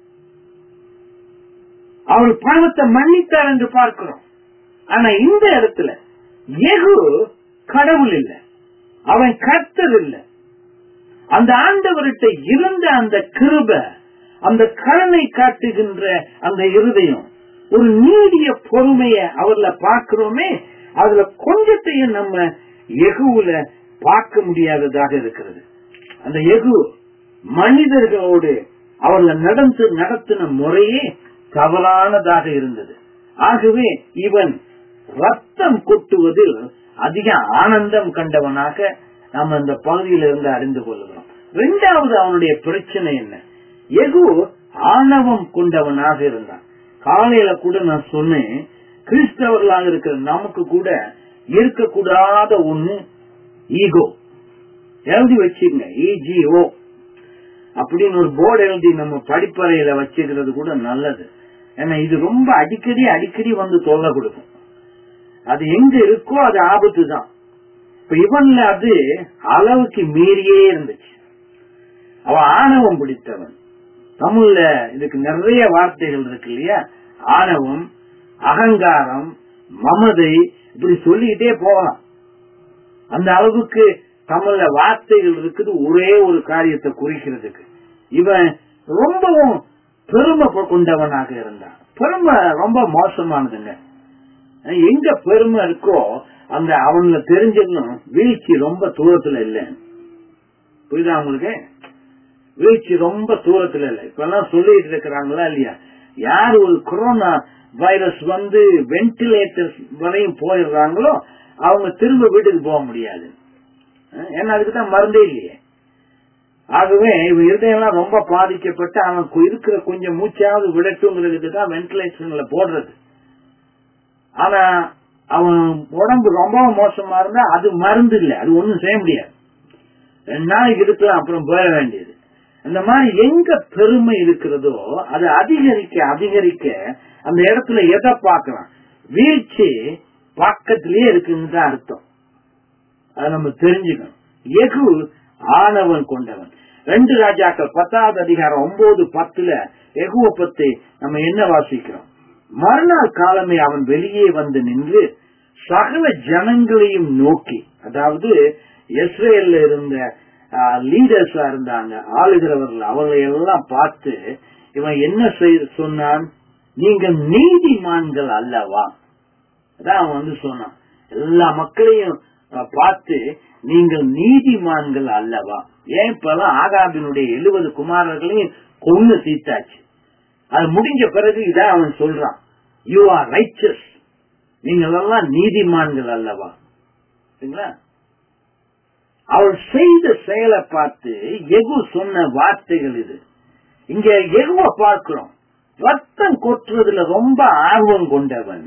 அவர் பாவத்தை மன்னித்தார் என்று பார்க்கிறோம் ஆனா இந்த இடத்துல எகு கடவுள் இல்லை அவன் கர்த்தர் இல்லை அந்த ஆண்டவர்கிட்ட இருந்த அந்த கிருப அந்த கருணை காட்டுகின்ற அந்த இருதயம் ஒரு நீடிய பொறுமைய அவர்ல பார்க்கிறோமே அதுல கொஞ்சத்தையும் நம்ம எகுவுல பார்க்க முடியாததாக இருக்கிறது அந்த எகு மனிதர்களோடு அவர்ல நடந்து நடத்தின முறையே தவறானதாக இருந்தது ஆகவே இவன் ரத்தம் கொட்டுவதில் அதிக ஆனந்தம் கண்டவனாக நாம் அந்த பகுதியில் இருந்து அறிந்து கொள்கிறோம் இரண்டாவது அவனுடைய பிரச்சனை என்ன எகு ஆணவம் கொண்டவனாக இருந்தான் காலையில கூட நான் சொன்னேன் கிறிஸ்தவர்களாக இருக்கிற நமக்கு கூட இருக்கக்கூடாத ஒண்ணு ஈகோ எழுதி வச்சுங்க இஜிஓ அப்படின்னு ஒரு போர்டு எழுதி நம்ம படிப்பறையில வச்சுக்கிறது கூட நல்லது ஏன்னா இது ரொம்ப அடிக்கடி அடிக்கடி வந்து தொல்லை கொடுக்கும் அது எங்க இருக்கோ அது ஆபத்து தான் இப்ப இவன்ல அது அளவுக்கு மீறியே இருந்துச்சு அவன் ஆணவம் பிடித்தவன் தமிழ்ல இதுக்கு நிறைய வார்த்தைகள் இருக்கு இல்லையா ஆணவம் அகங்காரம் மமதை இப்படி சொல்லிக்கிட்டே போகலாம் அந்த அளவுக்கு தமிழ்ல வார்த்தைகள் இருக்குது ஒரே ஒரு காரியத்தை குறிக்கிறதுக்கு இவன் ரொம்பவும் பெருமை கொண்டவனாக இருந்தான் பெருமை ரொம்ப மோசமானதுங்க எங்க பெருமை இருக்கோ அந்த அவன்ல தெரிஞ்சிடணும் வீழ்ச்சி ரொம்ப தூரத்துல இல்ல புரியுதா உங்களுக்கு வீழ்ச்சி ரொம்ப தூரத்துல இல்ல இப்ப எல்லாம் சொல்லிட்டு இருக்கிறாங்களா இல்லையா யார் ஒரு கொரோனா வைரஸ் வந்து வென்டிலேட்டர் வரையும் போயிடுறாங்களோ அவங்க திரும்ப வீட்டுக்கு போக முடியாது ஏன்னா அதுக்கு தான் மருந்தே இல்லையே ஆகவே இவன் இருதயம்லாம் ரொம்ப பாதிக்கப்பட்டு அவன் இருக்கிற கொஞ்சம் மூச்சாவது விடட்டுங்கிறதுக்கு தான் வென்டிலேஷன்ல போடுறது ஆனா அவன் உடம்பு ரொம்ப மோசமா இருந்தா அது மருந்து இல்லை அது ஒண்ணும் செய்ய முடியாது ரெண்டு நாளைக்கு இருக்கலாம் அப்புறம் போய வேண்டியது அந்த மாதிரி எங்க பெருமை இருக்கிறதோ அது அதிகரிக்க அதிகரிக்க அந்த இடத்துல எதை பார்க்கலாம் வீழ்ச்சி பக்கத்திலேயே இருக்குன்னு தான் அர்த்தம் அதை நம்ம தெரிஞ்சுக்கணும் எகு ஆணவன் கொண்டவன் ரெண்டு ராஜாக்கள் பத்தாவது அதிகாரம் ஒன்பது பத்துல எகுவ பத்தி நம்ம என்ன வாசிக்கிறோம் மறுநாள் காலமே அவன் வெளியே வந்து நின்று சகல ஜனங்களையும் நோக்கி அதாவது இஸ்ரேல்ல இருந்த லீடர்ஸா இருந்தாங்க ஆளுகிறவர்கள் அவர்களை எல்லாம் பார்த்து இவன் என்ன செய்ய சொன்னான் நீங்கள் நீதிமான்கள் அல்லவா அதான் அவன் வந்து சொன்னான் எல்லா மக்களையும் பார்த்து நீங்கள் நீதிமான்கள் அல்லவா ஏன் இப்பெல்லாம் ஆகாபினுடைய எழுபது குமாரர்களையும் கொண்டு தீத்தாச்சு அது முடிஞ்ச பிறகு இதான் அவன் சொல்றான் யூ ஆர் ரைச்சஸ் நீங்கள் எல்லாம் நீதிமான்கள் அல்லவா சரிங்களா அவள் செய்த செயலை பார்த்து எகு சொன்ன வார்த்தைகள் இது இங்க எகுவ பார்க்கிறோம் ரத்தம் கொட்டுறதுல ரொம்ப ஆர்வம் கொண்டவன்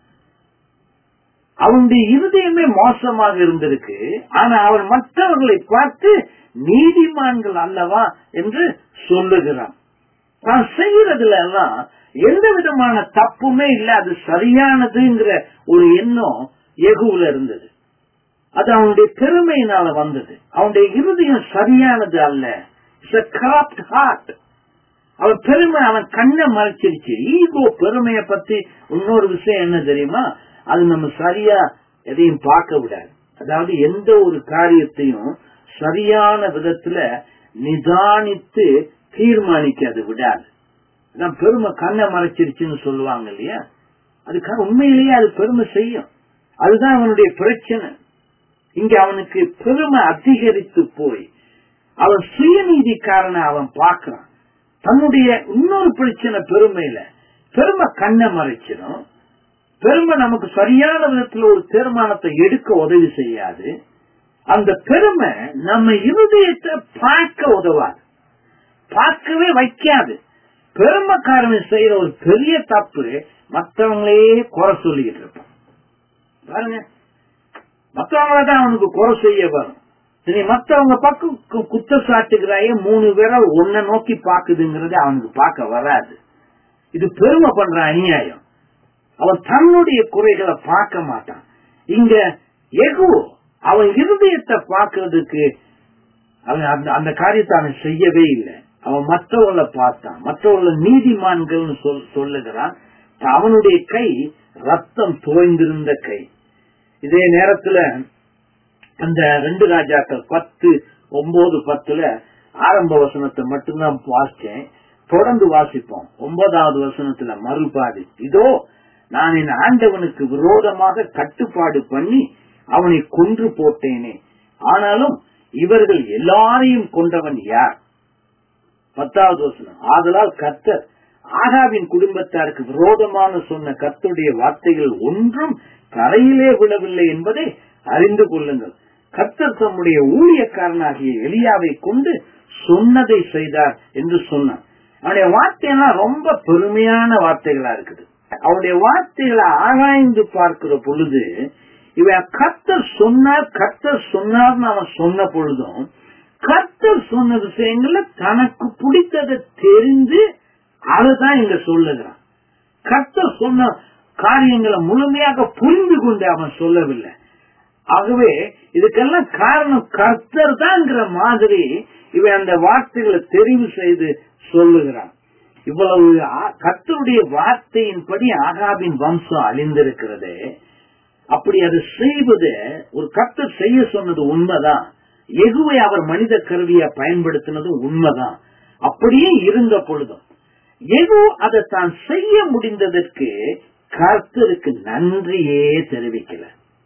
அவனுடைய இருதயமே மோசமாக இருந்திருக்கு ஆனா அவன் மற்றவர்களை பார்த்து நீதிமான்கள் அல்லவா என்று சொல்லுகிறான் தான் செய்யறதுல எல்லாம் எந்த விதமான தப்புமே இல்ல அது சரியானதுங்கிற ஒரு எண்ணம் எகுவுல இருந்தது அது அவனுடைய பெருமையினால வந்தது அவனுடைய இருதயம் சரியானது அல்ல இட்ஸ் கரப்ட் ஹார்ட் அவன் பெருமை அவன் கண்ணை மறைச்சிருச்சு ஈகோ பெருமையை பத்தி இன்னொரு விஷயம் என்ன தெரியுமா அது நம்ம சரியா எதையும் பார்க்க விடாது அதாவது எந்த ஒரு காரியத்தையும் சரியான விதத்துல நிதானித்து தீர்மானிக்க அது விடாது அதான் பெருமை கண்ணை மறைச்சிருச்சுன்னு சொல்லுவாங்க இல்லையா அதுக்காக உண்மையிலேயே அது பெருமை செய்யும் அதுதான் அவனுடைய பிரச்சனை இங்க அவனுக்கு பெருமை அதிகரித்து போய் அவன் சுயநீதிக்காரன அவன் பார்க்கிறான் தன்னுடைய இன்னொரு பிரச்சனை பெருமையில பெருமை கண்ணை மறைச்சிடும் பெருமை நமக்கு சரியான விதத்துல ஒரு தீர்மானத்தை எடுக்க உதவி செய்யாது அந்த பெருமை நம்ம இருதயத்தை பார்க்க உதவாது பார்க்கவே வைக்காது பெருமைக்காரன் செய்யற ஒரு பெரிய தப்பு மற்றவங்களே குறை சொல்லிக்கிட்டு இருப்பான் பாருங்க மத்தவங்கள தான் அவனுக்கு குறை செய்ய வரும் சரி மத்தவங்க பக்கம் கு- குத்த சாட்டுகிறாயே மூணு விரல் ஒன்ன நோக்கி பாக்குதுங்கிறது அவனுக்கு பார்க்க வராது இது பெருமை பண்ற அநியாயம் அவன் தன்னுடைய குறைகளை பார்க்க மாட்டான் இங்க எகு அவன் இருதயத்தை பார்க்கிறதுக்கு அவன் அந்த அந்த காரியத்தை அவன் செய்யவே இல்லை அவன் மற்றவர்களை பார்த்தான் மற்றவர்களை நீதிமான்கள்னு சொல் சொல்லுகிறான் அவனுடைய கை ரத்தம் தோய்ந்திருந்த கை இதே நேரத்துல அந்த ரெண்டு ராஜாக்கள் பத்து ஒன்பது பத்துல ஆரம்ப வசனத்தை மட்டும்தான் வாசிச்சேன் தொடர்ந்து வாசிப்போம் ஒன்பதாவது வசனத்துல மறுபாடு இதோ நான் என் ஆண்டவனுக்கு விரோதமாக கட்டுப்பாடு பண்ணி அவனை கொன்று போட்டேனே ஆனாலும் இவர்கள் எல்லாரையும் கொண்டவன் யார் பத்தாவது வசனம் ஆதலால் கர்த்தர் ஆகாவின் குடும்பத்தாருக்கு விரோதமான சொன்ன கர்த்தருடைய வார்த்தைகள் ஒன்றும் கரையிலே விழவில்லை என்பதை அறிந்து கொள்ளுங்கள் கர்த்தர் தம்முடைய ஊழியக்காரனாகிய எலியாவை கொண்டு சொன்னதை செய்தார் என்று சொன்னார் அவனுடைய வார்த்தையெல்லாம் ரொம்ப பெருமையான வார்த்தைகளா இருக்குது அவருடைய வார்த்தைகளை ஆராய்ந்து பார்க்கிற பொழுது இவன் கர்த்தர் சொன்னார் கர்த்தர் சொன்னார்னு அவன் சொன்ன பொழுதும் கர்த்தர் சொன்ன விஷயங்கள்ல தனக்கு பிடித்ததை தெரிந்து அதுதான் இங்க சொல்லுகிறான் கர்த்தர் சொன்ன காரியங்களை முழுமையாக புரிந்து கொண்டு அவன் சொல்லவில்லை ஆகவே இதுக்கெல்லாம் காரணம் கர்த்தர் தான்ங்கிற மாதிரி இவன் அந்த வார்த்தைகளை தெரிவு செய்து சொல்லுகிறான் இவ்வளவு ஆ- கர்த்தருடைய வார்த்தையின்படி ஆகாபின் வம்சம் அழிந்திருக்கிறதே அப்படி அது செய்வது ஒரு கர்த்தர் செய்ய சொன்னது உண்மைதான் எகுவை அவர் மனித கருவியை பயன்படுத்தினதும் உண்மைதான் அப்படியே இருந்த பொழுதும் எகு அதை தான் செய்ய முடிந்ததற்கு கர்த்தருக்கு நன்றியே தெரிவிக்கல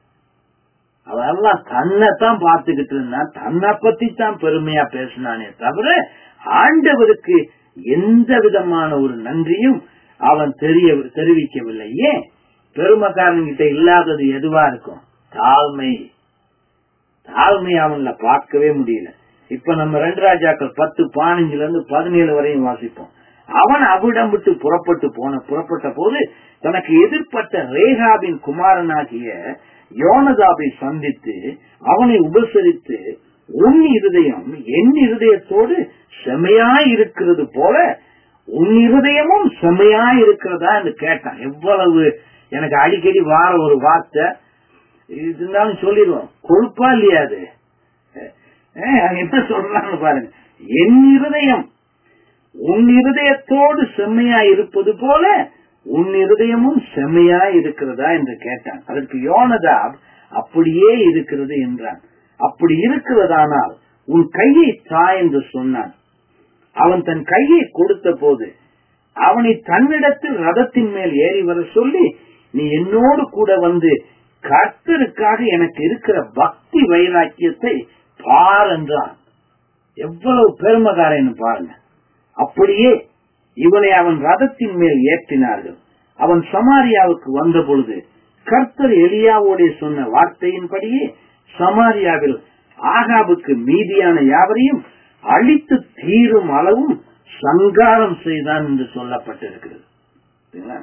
அவெல்லாம் தன்னைத்தான் பார்த்துக்கிட்டு இருந்தான் தன்னை பத்தி தான் பெருமையா பேசினானே தவிர ஆண்டவருக்கு எந்த விதமான ஒரு நன்றியும் அவன் தெரிய தெரிவிக்கவில்லை ஏன் பெருமைக்காரன்கிட்ட இல்லாதது எதுவா இருக்கும் தாழ்மை தாழ்மை அவன்ல பார்க்கவே முடியல இப்ப நம்ம ரெண்டு ராஜாக்கள் பத்து பதினஞ்சுல இருந்து பதினேழு வரையும் வாசிப்போம் அவன் அவிடம் விட்டு புறப்பட்டு போன புறப்பட்ட போது தனக்கு எதிர்ப்பட்ட ரேகாவின் குமாரனாகிய யோனதாபை சந்தித்து அவனை உபசரித்து உன் இருதயம் என் இருதயத்தோடு செமையாய் இருக்கிறது போல உன் இருதயமும் செமையாய் இருக்கிறதா என்று கேட்டான் எவ்வளவு எனக்கு அடிக்கடி வார ஒரு வார்த்தை இருந்தாலும் சொல்லிடுவோம் கொழுப்பா இல்லையா அது அஹ் அவன் என்ன சொல்றான்னு பாருங்க என் இருதயம் உன் இருதயத்தோடு செம்மையா இருப்பது போல உன் இருதயமும் செம்மையா இருக்கிறதா என்று கேட்டான் அதற்கு யோனதாப் அப்படியே இருக்கிறது என்றான் அப்படி இருக்கிறதானால் உன் கையை தா என்று சொன்னான் அவன் தன் கையை கொடுத்த போது அவனை தன்னிடத்தில் ரதத்தின் மேல் ஏறி வர சொல்லி நீ என்னோடு கூட வந்து கர்த்தருக்காக எனக்கு இருக்கிற பக்தி வைராக்கியத்தை பார் என்றான் எவ்வளவு பெருமகாரன்னு பாருங்க அப்படியே இவனை அவன் ரதத்தின் மேல் ஏற்றினார்கள் அவன் சமாரியாவுக்கு வந்த பொழுது கர்த்தர் எலியாவோடே சொன்ன வார்த்தையின்படியே சமாரியாவில் ஆகாபுக்கு மீதியான யாவரையும் அழித்து தீரும் அளவும் சங்காரம் செய்தான் என்று சொல்லப்பட்டிருக்கிறது சரிங்களா?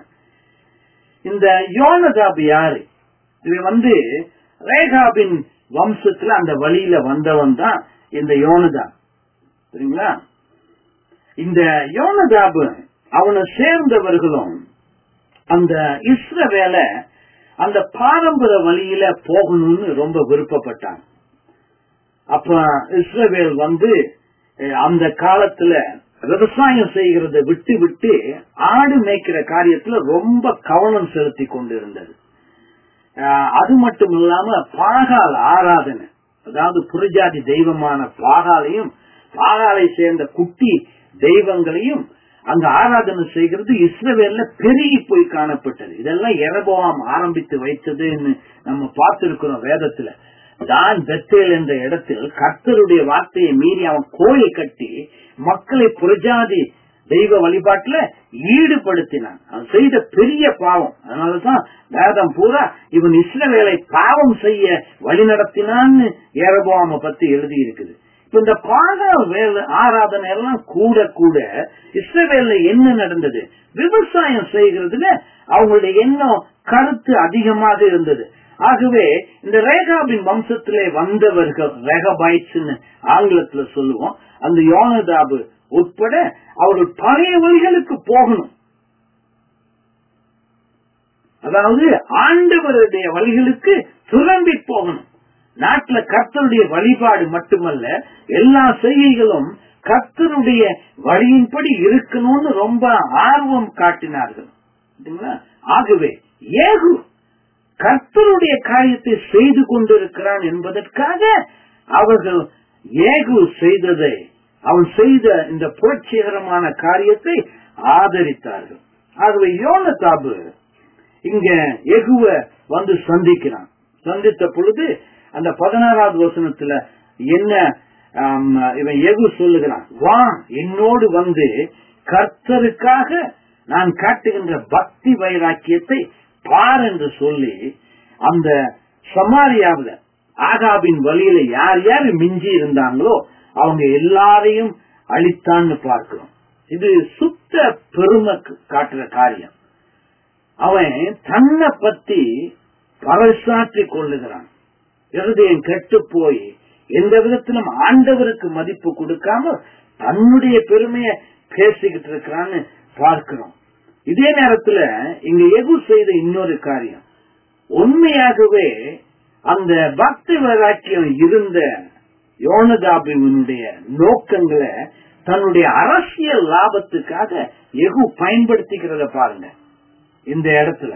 இந்த யோனதாப் யாரு இவன் வந்து ரேகாபின் வம்சத்துல அந்த வழியில வந்தவன் தான் இந்த யோனதாப் சரிங்களா இந்த யோனதாபு அவனை சேர்ந்தவர்களும் அந்த இஸ்ரவேல அந்த பாரம்பரிய வழியில போகணும்னு ரொம்ப விருப்பப்பட்டாங்க அப்ப இஸ்ரவேல் வந்து அஹ், அந்த காலத்துல விவசாயம் செய்கிறத விட்டு விட்டு ஆடு மேய்க்கிற காரியத்துல ரொம்ப கவனம் செலுத்தி கொண்டு இருந்தது அஹ், அது மட்டும் இல்லாம பாகால் ஆராதனை அதாவது புறஜாதி தெய்வமான பாகாலையும் பாகாலை சேர்ந்த குட்டி தெய்வங்களையும் அங்க ஆராதனை செய்கிறது இஸ்ரவேல்ல பெருகி போய் காணப்பட்டது இதெல்லாம் எரபோவாம் ஆரம்பித்து வைத்ததுன்னு நம்ம பார்த்திருக்கிறோம் வேதத்துல தான் பெத்தேல் என்ற இடத்தில் கர்த்தருடைய வார்த்தையை மீறி அவன் கோயில் கட்டி மக்களை புரஜாதி தெய்வ வழிபாட்டுல ஈடுபடுத்தினான் அவன் செய்த பெரிய பாவம் அதனாலதான் வேதம் பூரா இவன் இஸ்ரவேலை பாவம் செய்ய வழி நடத்தினான்னு ஏரபோவாம பத்தி எழுதி இருக்குது இப்ப இந்த பாக வேலை ஆராதனை எல்லாம் கூட கூட இஸ்ரவேல்ல என்ன நடந்தது விவசாயம் செய்கிறதுல அவங்களுடைய எண்ணம் கருத்து அதிகமாக இருந்தது ஆகவே இந்த ரேகாபின் வம்சத்திலே வந்தவர்கள் ரெகபைட்ஸ் ஆங்கிலத்துல சொல்லுவோம் அந்த யோனதாபு உட்பட அவர்கள் பழைய வழிகளுக்கு போகணும் அதாவது ஆண்டவருடைய வழிகளுக்கு திரும்பி போகணும் நாட்டுல கர்த்தருடைய வழிபாடு மட்டுமல்ல எல்லா செய்கைகளும் கர்த்தருடைய வழியின்படி இருக்கணும்னு ரொம்ப ஆர்வம் காட்டினார்கள் சரிங்களா? ஆகவே ஏகு கர்த்தருடைய காரியத்தை செய்து கொண்டிருக்கிறான் என்பதற்காக அவர்கள் ஏகு செய்ததை அவன் செய்த இந்த புரட்சிகரமான காரியத்தை ஆதரித்தார்கள் ஆகவே யோனதாபு இங்க எகுவ வந்து சந்திக்கிறான் சந்தித்த பொழுது அந்த பதினாறாவது வசனத்துல என்ன ஆம், இவன் எகு சொல்லுகிறான் வா என்னோடு வந்து கர்த்தருக்காக நான் காட்டுகின்ற பக்தி வைராக்கியத்தை பார் என்று சொல்லி அந்த சமாரியாவுல ஆகாபின் வழியில யார் யார் மிஞ்சி இருந்தாங்களோ அவங்க எல்லாரையும் அழித்தான்னு பார்க்கிறோம் இது சுத்த பெருமை காட்டுற காரியம் அவன் தன்னை பத்தி பறைசாற்றிக் கொள்ளுகிறான் இருதயம் கெட்டு போய் எந்த விதத்திலும் ஆண்டவருக்கு மதிப்பு கொடுக்காம தன்னுடைய பெருமையை பேசிக்கிட்டு இருக்கிறான்னு பார்க்கிறோம் இதே நேரத்துல இங்க எகு செய்த இன்னொரு காரியம் உண்மையாகவே அந்த பக்தி வைராக்கியம் இருந்த யோனதாபினுடைய நோக்கங்களை தன்னுடைய அரசியல் லாபத்துக்காக எகு பயன்படுத்திக்கிறத பாருங்க இந்த இடத்துல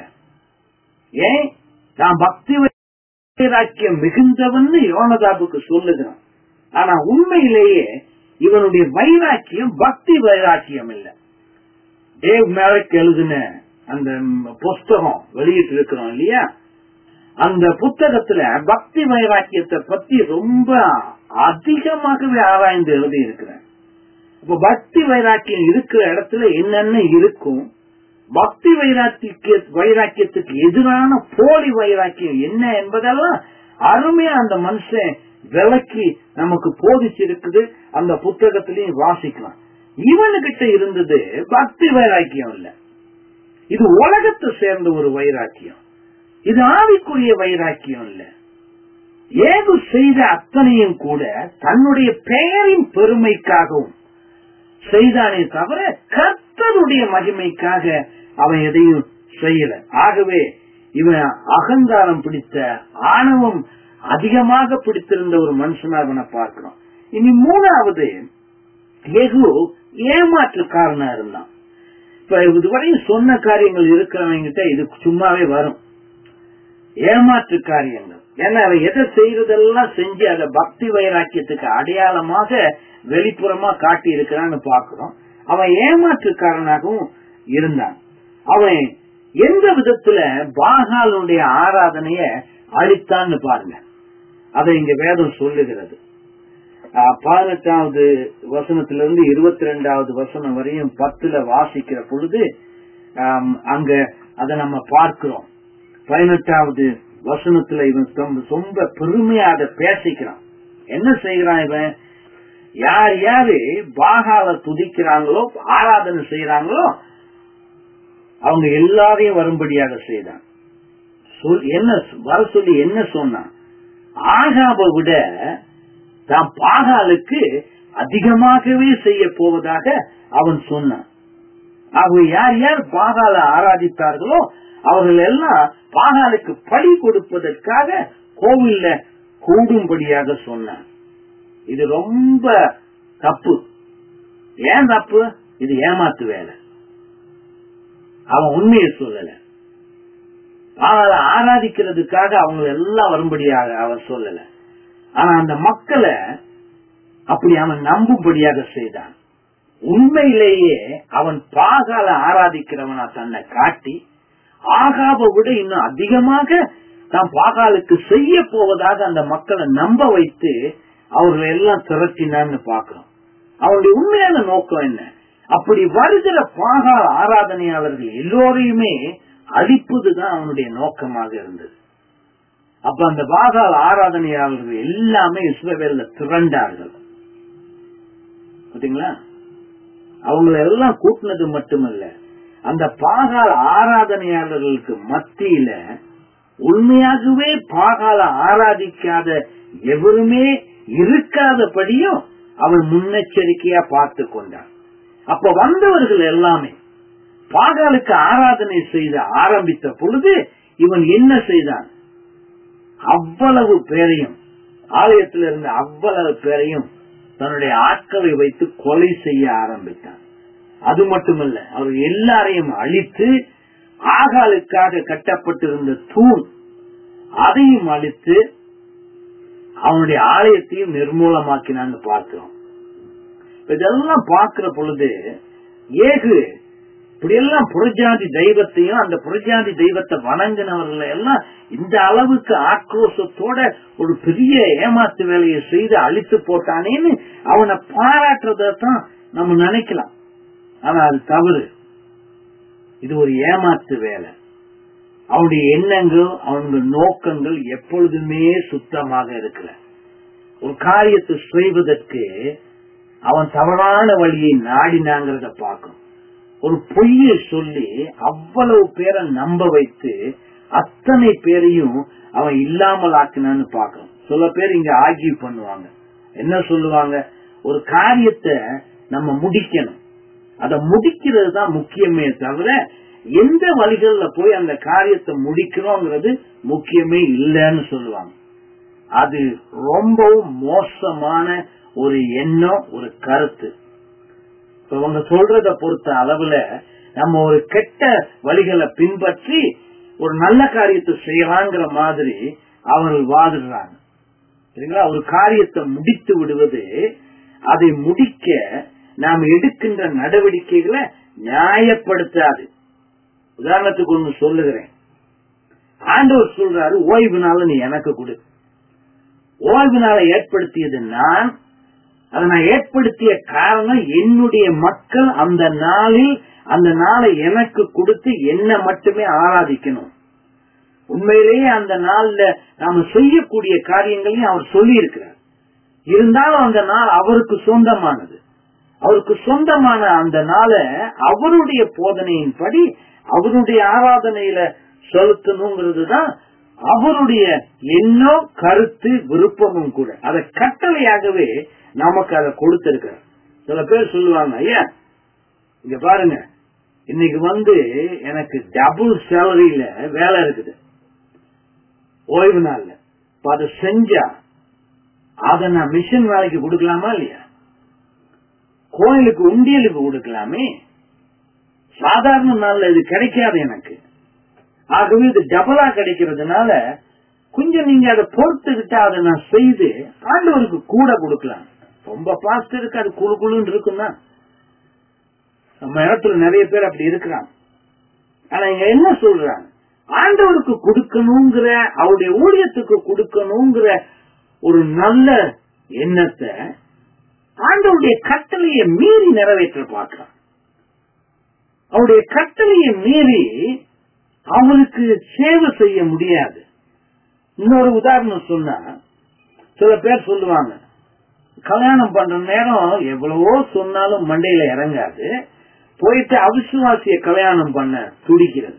ஏன் நான் பக்தி வைராக்கியம் மிகுந்தவன்னு யோனதாபுக்கு சொல்லுகிறான் ஆனா உண்மையிலேயே இவனுடைய வைராக்கியம் பக்தி வைராக்கியம் இல்ல டேவ் மேரக் எழுதின அந்த புஸ்தகம் வெளியிட்டு இருக்கிறோம் இல்லையா அந்த புத்தகத்துல பக்தி வைராக்கியத்தை பத்தி ரொம்ப அதிகமாகவே ஆராய்ந்து எழுதி இருக்கிறேன் இப்ப பக்தி வைராக்கியம் இருக்கிற இடத்துல என்னென்ன இருக்கும் பக்தி வைராக்கிய வைராக்கியத்துக்கு எதிரான போலி வைராக்கியம் என்ன என்பதெல்லாம் அருமையா அந்த மனுஷன் விளக்கி நமக்கு போதிச்சிருக்குது அந்த புத்தகத்திலையும் வாசிக்கலாம் இவனுகிட்ட இருந்தது பக்தி வைராக்கியம் இல்ல இது உலகத்தை சேர்ந்த ஒரு வைராக்கியம் இது ஆவிக்குரிய வைராக்கியம் இல்ல ஏகு செய்த அத்தனையும் கூட தன்னுடைய பெயரின் பெருமைக்காகவும் செய்தானே தவிர கர்த்தருடைய மகிமைக்காக அவன் எதையும் செய்யல ஆகவே இவன் அகங்காரம் பிடித்த ஆணவம் அதிகமாக பிடித்திருந்த ஒரு மனுஷனா அவனை பார்க்கிறோம் இனி மூணாவது எகு ஏமாற்றுக்காரனா இருந்தான் இப்ப இதுவரையும் சொன்ன காரியங்கள் இருக்கிறவங்கிட்ட இது சும்மாவே வரும் ஏமாற்று காரியங்கள் ஏன்னா அவன் எதை செய்யறதெல்லாம் செஞ்சு அதை பக்தி வைராக்கியத்துக்கு அடையாளமாக வெளிப்புறமா காட்டி இருக்கிறான்னு பாக்குறோம் அவன் ஏமாற்றுக்காரனாகவும் இருந்தான் அவன் எந்த விதத்துல பாகாலுடைய ஆராதனைய அழித்தான்னு பாருங்க அதை இங்க வேதம் சொல்லுகிறது ஆஹ் பதினெட்டாவது வசனத்திலிருந்து இருபத்தி ரெண்டாவது வசனம் வரையும் பத்துல வாசிக்கிற பொழுது ஆம், அங்க அதை நம்ம பார்க்கிறோம் பதினெட்டாவது வசனத்துல இவன் ரொம்ப- ரொம்ப பெருமையா அதை பேசிக்கிறான் என்ன செய்யறான் இவன் யார் யாரு பாகால துதிக்கிறாங்களோ ஆராதனை செய்யறாங்களோ அவங்க எல்லாரையும் வரும்படியாக செய்தான் சொல்- என்ன வர சொல்லி என்ன சொன்னான் ஆகாபை விட தான் பாகாலுக்கு அதிகமாகவே செய்ய போவதாக அவன் சொன்னான் ஆகவே யார் யார் பாகால ஆராதித்தார்களோ அவர்கள் எல்லாம் பாகாலுக்கு பழி கொடுப்பதற்காக கோவில்ல கூடும்படியாக சொன்னான் இது ரொம்ப தப்பு ஏன் தப்பு இது ஏமாத்து வேலை அவன் உண்மையை சொல்லல பாகால ஆராதிக்கிறதுக்காக அவங்க எல்லாம் வரும்படியாக அவன் சொல்லல ஆனா அந்த மக்களை அப்படி அவன் நம்பும்படியாக செய்தான் உண்மையிலேயே அவன் பாகால ஆராதிக்கிறவனா தன்னை காட்டி ஆகாவை விட இன்னும் அதிகமாக தான் பாகாலுக்கு செய்ய போவதாக அந்த மக்களை நம்ப வைத்து அவர்கள் எல்லாம் திரட்டினான்னு பாக்குறோம் அவனுடைய உண்மையான நோக்கம் என்ன அப்படி வருகிற பாகால ஆராதனையாளர்கள் எல்லோரையுமே அழிப்பதுதான் அவனுடைய நோக்கமாக இருந்தது அப்ப அந்த பாகால ஆராதனையாளர்கள் எல்லாமே இஸ்ரவேல்ல திரண்டார்கள் பாத்தீங்களா அவங்களை எல்லாம் கூட்டினது மட்டுமல்ல அந்த பாகால ஆராதனையாளர்களுக்கு மத்தியில உண்மையாகவே பாகால ஆராதிக்காத எவருமே இருக்காதபடியும் அவன் முன்னெச்சரிக்கையா பார்த்து கொண்டான் அப்ப வந்தவர்கள் எல்லாமே பாகாலுக்கு ஆராதனை செய்த ஆரம்பித்த பொழுது இவன் என்ன செய்தான் அவ்வளவு பேரையும் ஆலயத்தில் இருந்த அவ்வளவு பேரையும் தன்னுடைய ஆட்களை வைத்து கொலை செய்ய ஆரம்பித்தான் அது மட்டுமல்ல அவர் எல்லாரையும் அழித்து ஆகாலுக்காக கட்டப்பட்டிருந்த தூண் அதையும் அழித்து அவனுடைய ஆலயத்தையும் நிர்மூலமாக்கினான்னு பார்க்கிறோம் இதெல்லாம் பார்க்கிற பொழுது ஏகு இப்படியெல்லாம் புறஜாதி தெய்வத்தையும் அந்த புறஜாதி தெய்வத்தை வணங்கினவர்கள் எல்லாம் இந்த அளவுக்கு ஆக்ரோஷத்தோட ஒரு பெரிய ஏமாத்து வேலையை செய்து அழித்து போட்டானேன்னு அவனை பாராட்டுறதான் நம்ம நினைக்கலாம் ஆனா அது தவறு இது ஒரு ஏமாத்து வேலை அவனுடைய எண்ணங்கள் அவனுடைய நோக்கங்கள் எப்பொழுதுமே சுத்தமாக இருக்கல ஒரு காரியத்தை செய்வதற்கு அவன் தவறான வழியை நாடினாங்கிறத பார்க்கணும் ஒரு பொய்யை சொல்லி அவ்வளவு பேரை நம்ப வைத்து அத்தனை பேரையும் அவன் இல்லாமல் ஆக்கினான்னு பார்க்கணும் சில பேர் இங்க ஆர்கியூ பண்ணுவாங்க என்ன சொல்லுவாங்க ஒரு காரியத்தை நம்ம முடிக்கணும் அதை முடிக்கிறது தான் முக்கியமே தவிர எந்த வழிகள்ல போய் அந்த காரியத்தை முடிக்கிறோங்கிறது முக்கியமே இல்லைன்னு சொல்லுவாங்க அது ரொம்பவும் மோசமான ஒரு எண்ணம் ஒரு கருத்து இப்ப அவங்க சொல்றத பொறுத்த அளவுல நம்ம ஒரு கெட்ட வழிகளை பின்பற்றி ஒரு நல்ல காரியத்தை செய்யலாங்கிற மாதிரி அவர்கள் வாதிடுறாங்க சரிங்களா ஒரு காரியத்தை முடித்து விடுவது அதை முடிக்க நாம் எடுக்கின்ற நடவடிக்கைகளை நியாயப்படுத்தாது உதாரணத்துக்கு ஒண்ணு சொல்லுகிறேன் ஆண்டவர் சொல்றாரு ஓய்வு நாள் நீ எனக்கு கொடு ஓய்வு நாளை ஏற்படுத்தியது நான் அதை நான் ஏற்படுத்திய காரணம் என்னுடைய மக்கள் அந்த நாளில் அந்த நாளை எனக்கு கொடுத்து என்ன மட்டுமே ஆராதிக்கணும் உண்மையிலேயே அந்த நாள்ல நாம செய்யக்கூடிய காரியங்களையும் அவர் சொல்லி இருக்கிறார் இருந்தாலும் அந்த நாள் அவருக்கு சொந்தமானது அவருக்கு சொந்தமான அந்த நாளை அவருடைய போதனையின்படி அவருடைய ஆராதனையில செலுத்தணுங்கிறது தான் அவருடைய எண்ணம் கருத்து விருப்பமும் கூட அதை கட்டளையாகவே நமக்கு அதை கொடுத்திருக்கிறார் சில பேர் சொல்லுவாங்க ஐயா இங்க பாருங்க இன்னைக்கு வந்து எனக்கு டபுள் சேலரியில வேலை இருக்குது ஓய்வு நாள்ல இப்ப அதை செஞ்சா அதை நான் மிஷின் வேலைக்கு கொடுக்கலாமா இல்லையா கோயிலுக்கு உண்டியலுக்கு கொடுக்கலாமே சாதாரண நாள்ல இது கிடைக்காது எனக்கு ஆகவே இது டபுளா கிடைக்கிறதுனால கொஞ்சம் நீங்க அதை பொறுத்துக்கிட்டு அதை நான் செய்து ஆண்டவருக்கு கூட கொடுக்கலாம் ரொம்ப பாஸ்ட் இருக்கு அது குழு குழுன்னு இருக்குன்னா நம்ம இடத்துல நிறைய பேர் அப்படி இருக்கிறாங்க ஆனா இங்க என்ன சொல்றாங்க ஆண்டவருக்கு கொடுக்கணுங்கிற அவருடைய ஊழியத்துக்கு கொடுக்கணுங்கிற ஒரு நல்ல எண்ணத்தை ஆண்டவருடைய கட்டளையை மீறி நிறைவேற்ற பார்க்கிறான் அவருடைய கட்டளையை மீறி அவங்களுக்கு சேவை செய்ய முடியாது இன்னொரு உதாரணம் சொன்னா சில பேர் சொல்லுவாங்க கல்யாணம் பண்ற நேரம் எவ்வளவோ சொன்னாலும் மண்டையில இறங்காது போயிட்டு அவிசுவாசிய கல்யாணம் பண்ண துடிக்கிறது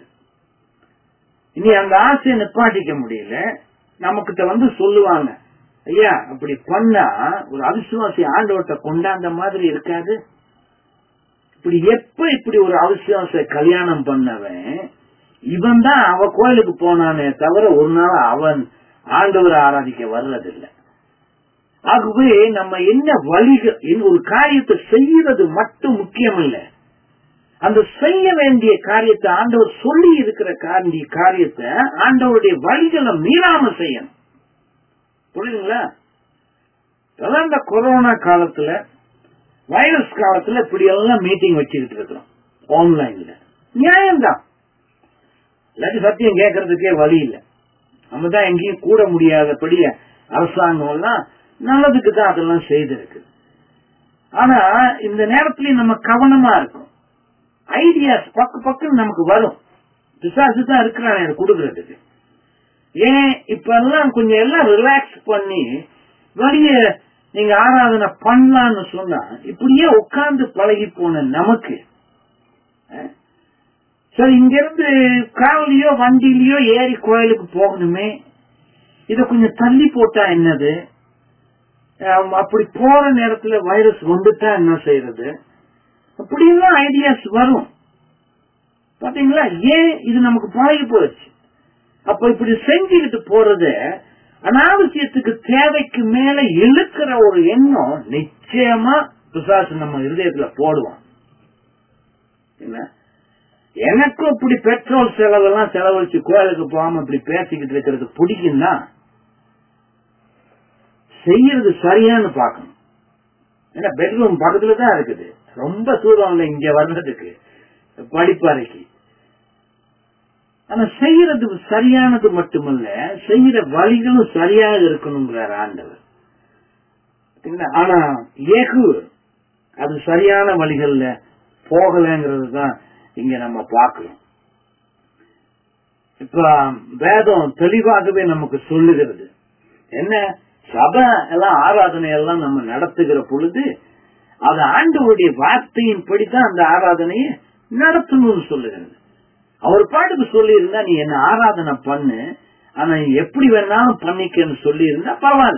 இனி அந்த ஆசையை நிப்பாட்டிக்க முடியல நமக்கிட்ட வந்து சொல்லுவாங்க ஐயா அப்படி பண்ணா ஒரு அவிசுவாசி ஆண்டவர்கிட்ட கொண்டாந்த மாதிரி இருக்காது இப்படி எப்ப இப்படி ஒரு அவிசுவாச கல்யாணம் பண்ணவன் இவன் தான் அவ கோயிலுக்கு போனானே தவிர ஒரு நாள் அவன் ஆண்டவரை ஆராதிக்க வர்றதில்லை ஆகவே நம்ம என்ன வழிகள் என்ன ஒரு காரியத்தை செய்யறது மட்டும் முக்கியம் இல்ல அந்த செய்ய வேண்டிய காரியத்தை ஆண்டவர் சொல்லி இருக்கிற காரிய காரியத்தை ஆண்டவருடைய வழிகளை மீறாம செய்யணும் புரியுதுங்களா அதான் இந்த கொரோனா காலத்துல வைரஸ் காலத்துல இப்படி எல்லாம் மீட்டிங் வச்சுக்கிட்டு இருக்கிறோம் ஆன்லைன்ல நியாயம்தான் இல்லாட்டி சத்தியம் கேட்கறதுக்கே வழி இல்லை நம்ம தான் எங்கேயும் கூட முடியாதபடி அரசாங்கம் எல்லாம் நல்லதுக்கு தான் அதெல்லாம் செய்திருக்கு ஆனா இந்த நேரத்திலயும் நம்ம கவனமா இருக்கும் ஐடியாஸ் பக்கு பக்கம் நமக்கு வரும் பிசாசு தான் இருக்கிறான் எனக்கு கொடுக்கறதுக்கு ஏன் இப்ப எல்லாம் கொஞ்சம் எல்லாம் ரிலாக்ஸ் பண்ணி வெளிய நீங்க ஆராதனை பண்ணலாம்னு சொன்னா இப்படியே உட்கார்ந்து பழகி போன நமக்கு சரி இங்க இருந்து கார்லயோ வண்டியிலயோ ஏறி கோயிலுக்கு போகணுமே இத கொஞ்சம் தள்ளி போட்டா என்னது ஆம், அப்படி போற நேரத்துல வைரஸ் வந்துட்டா என்ன செய்யறது அப்படின்லாம் ஐடியாஸ் வரும் பாத்தீங்களா ஏன் இது நமக்கு பழகி போச்சு அப்ப இப்படி செஞ்சுக்கிட்டு போறது அனாவசியத்துக்கு தேவைக்கு மேல இழுக்கிற ஒரு எண்ணம் நிச்சயமா பிசாசு நம்ம இருதயத்துல போடுவான் என்ன எனக்கும் இப்படி பெட்ரோல் செலவெல்லாம் செலவழிச்சு கோயிலுக்கு போகாம இப்படி பேசிக்கிட்டு இருக்கிறது பிடிக்கும் தான் செய்யறது சரியான்னு பார்க்கணும் ஏன்னா பெட்ரூம் பக்கத்துல தான் இருக்குது ரொம்ப தூரம் இல்லை இங்க வர்றதுக்கு படிப்பறைக்கு ஆனா செய்யறது சரியானது மட்டுமல்ல செய்யற வழிகளும் சரியாக இருக்கணுங்கிறார் ஆண்டவர் என்ன? ஆனா ஏகு அது சரியான வழிகள்ல போகலங்கிறது தான் இங்க நம்ம பார்க்கிறோம் இப்ப வேதம் தெளிவாகவே நமக்கு சொல்லுகிறது என்ன சபை எல்லாம் ஆராதனை எல்லாம் நம்ம நடத்துகிற பொழுது அது ஆண்டவருடைய வார்த்தையின்படி தான் அந்த ஆராதனையை நடத்தணும்னு சொல்லுகிறது அவர் பாட்டுக்கு சொல்லி இருந்தா நீ என்ன ஆராதனை பண்ணு ஆனா நீ எப்படி வேணாலும் பண்ணிக்கன்னு சொல்லி இருந்தா பரவாயில்ல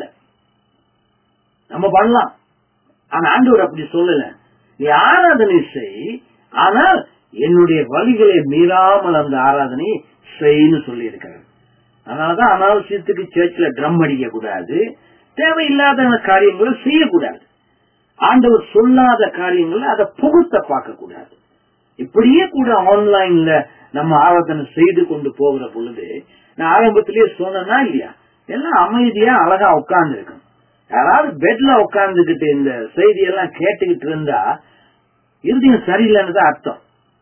நம்ம பண்ணலாம் ஆனா ஆண்டவர் அப்படி சொல்லல நீ ஆராதனை செய் ஆனால் என்னுடைய வழிகளை மீறாமல் அந்த ஆராதனையை செய்ன்னு சொல்லி இருக்கிறார் அதனாலதான் அனாவசியத்துக்கு சேர்ச்சில் ட்ரம் அடிக்க கூடாது தேவையில்லாத காரியங்களை செய்யக்கூடாது ஆண்டவர் சொல்லாத காரியங்களை அதை புகுத்த பார்க்க கூடாது இப்படியே கூட ஆன்லைன்ல நம்ம ஆராதனை செய்து கொண்டு போகிற பொழுது நான் ஆரம்பத்திலேயே சொன்னா இல்லையா எல்லாம் அமைதியா அழகா உட்கார்ந்து இருக்கும் யாராவது பெட்ல உட்கார்ந்துகிட்டு இந்த செய்தியெல்லாம் கேட்டுக்கிட்டு இருந்தா இருதயம் சரியில்லைன்னு தான் அர்த்தம்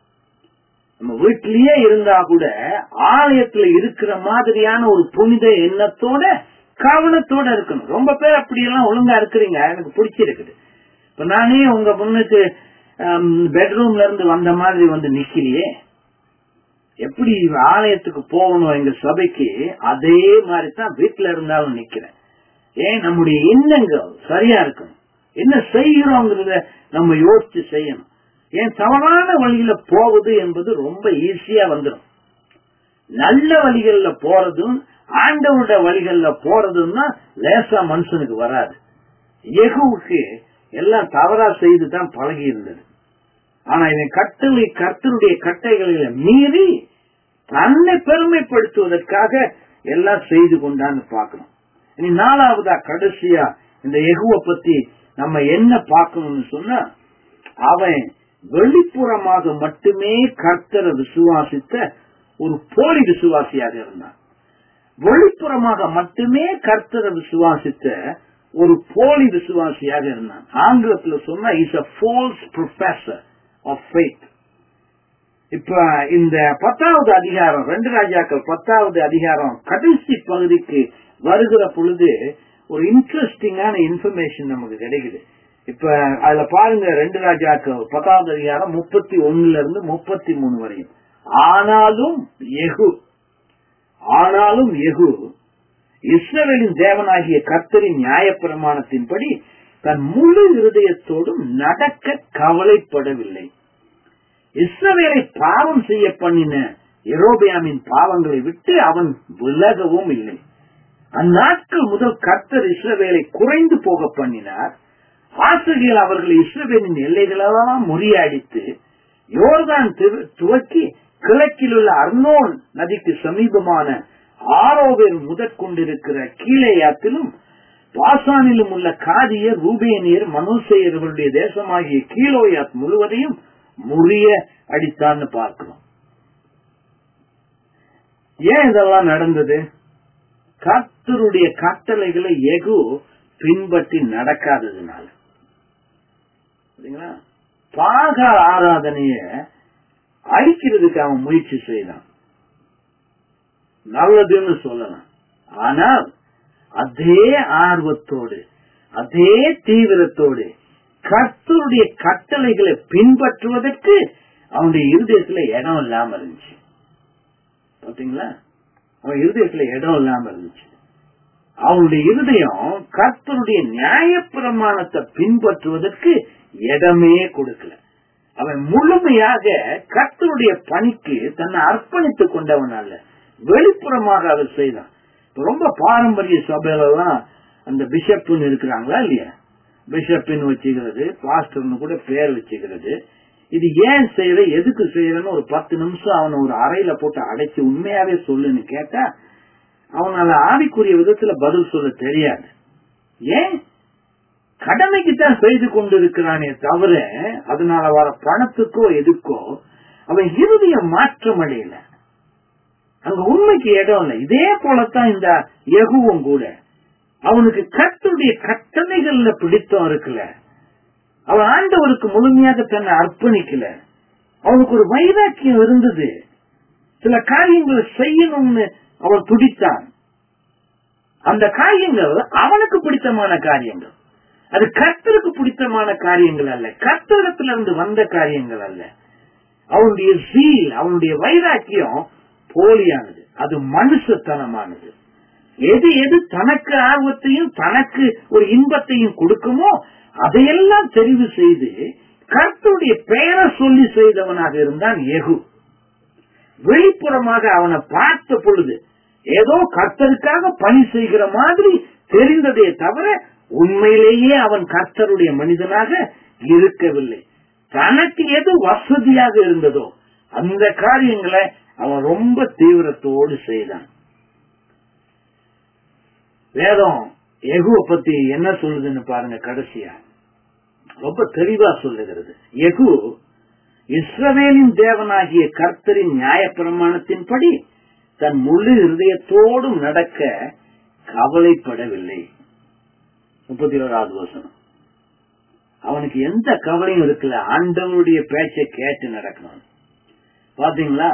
நம்ம வீட்டிலேயே இருந்தா கூட ஆலயத்துல இருக்கிற மாதிரியான ஒரு புனித எண்ணத்தோட கவனத்தோட இருக்கணும் ரொம்ப பேர் அப்படி எல்லாம் ஒழுங்கா இருக்கிறீங்க எனக்கு பிடிச்சிருக்குது இப்ப நானே உங்க முன்னுக்கு பெட்ரூம்ல இருந்து வந்த மாதிரி வந்து நிக்கலையே எப்படி ஆலயத்துக்கு போகணும் எங்க சபைக்கு அதே மாதிரி தான் வீட்டுல இருந்தாலும் நிக்கிறேன் ஏன் நம்முடைய எண்ணங்கள் சரியா இருக்கணும் என்ன செய்கிறோங்கிறத நம்ம யோசிச்சு செய்யணும் ஏன் தவறான வழியில போவது என்பது ரொம்ப ஈஸியா வந்துடும் நல்ல வழிகள்ல போறதும் ஆண்டவருடைய வழிகள்ல போறதும் தான் லேசா மனுஷனுக்கு வராது எகுவுக்கு எல்லாம் தவறா செய்து தான் பழகி இருந்தது ஆனா இவன் கட்டளை கர்த்தருடைய கட்டைகளில மீறி தன்னை பெருமைப்படுத்துவதற்காக எல்லாம் செய்து கொண்டான்னு பார்க்கணும் இனி நாலாவதா கடைசியா இந்த எகுவை பத்தி நம்ம என்ன பார்க்கணும்னு சொன்னா அவன் வெளிப்புறமாக மட்டுமே கர்த்தரை விசுவாசித்த ஒரு போலி விசுவாசியாக இருந்தான் வெளிப்புறமாக மட்டுமே கர்த்தரை விசுவாசித்த ஒரு போலி விசுவாசியாக இருந்தான் ஆங்கிலத்துல சொன்னா is a false professor of faith இப்ப இந்த பத்தாவது அதிகாரம் ரெண்டு ராஜாக்கள் பத்தாவது அதிகாரம் கடைசி பகுதிக்கு வருகிற பொழுது ஒரு இன்ட்ரெஸ்டிங்கான இன்ஃபர்மேஷன் நமக்கு கிடைக்குது இப்ப அதுல பாருங்க ரெண்டு ராஜாக்கள் பத்தாவது அதிகாரம் முப்பத்தி ஒண்ணுல இருந்து முப்பத்தி மூணு வரையும் ஆனாலும் எகு ஆனாலும் எகு இஸ்ரவேலின் தேவனாகிய கர்த்தரின் நியாயப்பிரமாணத்தின்படி தன் முழு இருதயத்தோடும் நடக்க கவலைப்படவில்லை இஸ்ரவேலை பாவம் செய்ய பண்ணின எரோபியாமின் பாவங்களை விட்டு அவன் விலகவும் இல்லை அந்நாட்கள் முதல் கர்த்தர் இஸ்ரவேலை குறைந்து போக பண்ணினார் ஆசிரியர் அவர்களை இஸ்ரவேலின் எல்லைகளெல்லாம் முறியடித்து யோர்தான் துவக்கி கிழக்கில் உள்ள அர்னோன் நதிக்கு சமீபமான ஆரோவேர் முதற் கொண்டிருக்கிற கீழேயாத்திலும் பாசானிலும் உள்ள காதியர் ரூபேனியர் மனோசேயர்களுடைய தேசமாகிய கீழோயாத் முழுவதையும் முறிய அடித்தான்னு பார்க்கிறோம் ஏன் இதெல்லாம் நடந்தது கர்த்தருடைய கட்டளைகளை எகு பின்பற்றி நடக்காததுனால பாக ஆராதனைய அழிக்கிறதுக்கு அவன் முயற்சி செய்தான் நல்லதுன்னு சொல்லலாம் ஆனால் அதே ஆர்வத்தோடு அதே தீவிரத்தோடு கர்த்தருடைய கட்டளைகளை பின்பற்றுவதற்கு அவனுடைய இருதயத்துல இடம் இல்லாம இருந்துச்சு பாத்தீங்களா அவன் இருதயத்துல இடம் இல்லாம இருந்துச்சு அவனுடைய இருதயம் கர்த்தருடைய நியாய பிரமாணத்தை பின்பற்றுவதற்கு இடமே கொடுக்கல அவன் முழுமையாக கர்த்தருடைய பணிக்கு தன்னை அர்ப்பணித்துக் கொண்டவன் அல்ல வெளிப்புறமாக அதை செய்தான் இப்ப ரொம்ப பாரம்பரிய சபையில எல்லாம் அந்த பிஷப்னு இருக்கிறாங்களா இல்லையா பிஷப்னு வச்சுக்கிறது பாஸ்டர்னு கூட பேர் வச்சுக்கிறது இது ஏன் செய்யற எதுக்கு செய்யறன்னு ஒரு பத்து நிமிஷம் அவனை ஒரு அறையில போட்டு அடைச்சு உண்மையாவே சொல்லுன்னு கேட்டா அவனால ஆவிக்குரிய விதத்துல பதில் சொல்ல தெரியாது ஏன் கடமைக்கு தான் செய்து கொண்டிருக்கிறானே தவிர அதனால வர பணத்துக்கோ எதுக்கோ அவன் இறுதிய மாற்றம் அடையல அங்க உண்மைக்கு இடம் இல்லை இதே போலத்தான் இந்த எகுவும் கூட அவனுக்கு கர்த்தருடைய கட்டளைகள்ல பிடித்தம் இருக்குல்ல அவன் ஆண்டவருக்கு முழுமையாக தன்னை அர்ப்பணிக்கல அவனுக்கு ஒரு வைராக்கியம் இருந்தது சில காரியங்களை செய்யணும்னு அவன் துடித்தான் அந்த காரியங்கள் அவனுக்கு பிடித்தமான காரியங்கள் அது கர்த்தருக்கு பிடித்தமான காரியங்கள் அல்ல கர்த்தரிடத்திலிருந்து வந்த காரியங்கள் அல்ல அவனுடைய சீல் அவனுடைய வைராக்கியம் போலியானது அது மனுஷத்தனமானது எது எது தனக்கு ஆர்வத்தையும் தனக்கு ஒரு இன்பத்தையும் கொடுக்குமோ அதையெல்லாம் தெரிவு செய்து கர்த்தருடைய பெயரை சொல்லி செய்தவனாக இருந்தான் எகு வெளிப்புறமாக அவனை பார்த்த பொழுது ஏதோ கர்த்தருக்காக பணி செய்கிற மாதிரி தெரிந்ததே தவிர உண்மையிலேயே அவன் கர்த்தருடைய மனிதனாக இருக்கவில்லை தனக்கு எது வசதியாக இருந்ததோ அந்த காரியங்களை அவன் ரொம்ப தீவிரத்தோடு செய்தான் வேதம் எகுவ பத்தி என்ன சொல்லுதுன்னு பாருங்க கடைசியா ரொம்ப தெளிவா சொல்லுகிறது எகு இஸ்ரவேலின் தேவனாகிய கர்த்தரின் நியாயப்பிரமாணத்தின்படி தன் முழு இருதயத்தோடும் நடக்க கவலைப்படவில்லை முப்பத்தி ஓராவது வசனம் அவனுக்கு எந்த கவலையும் இருக்குல்ல ஆண்டவனுடைய பேச்சை கேட்டு நடக்கணும் பாத்தீங்களா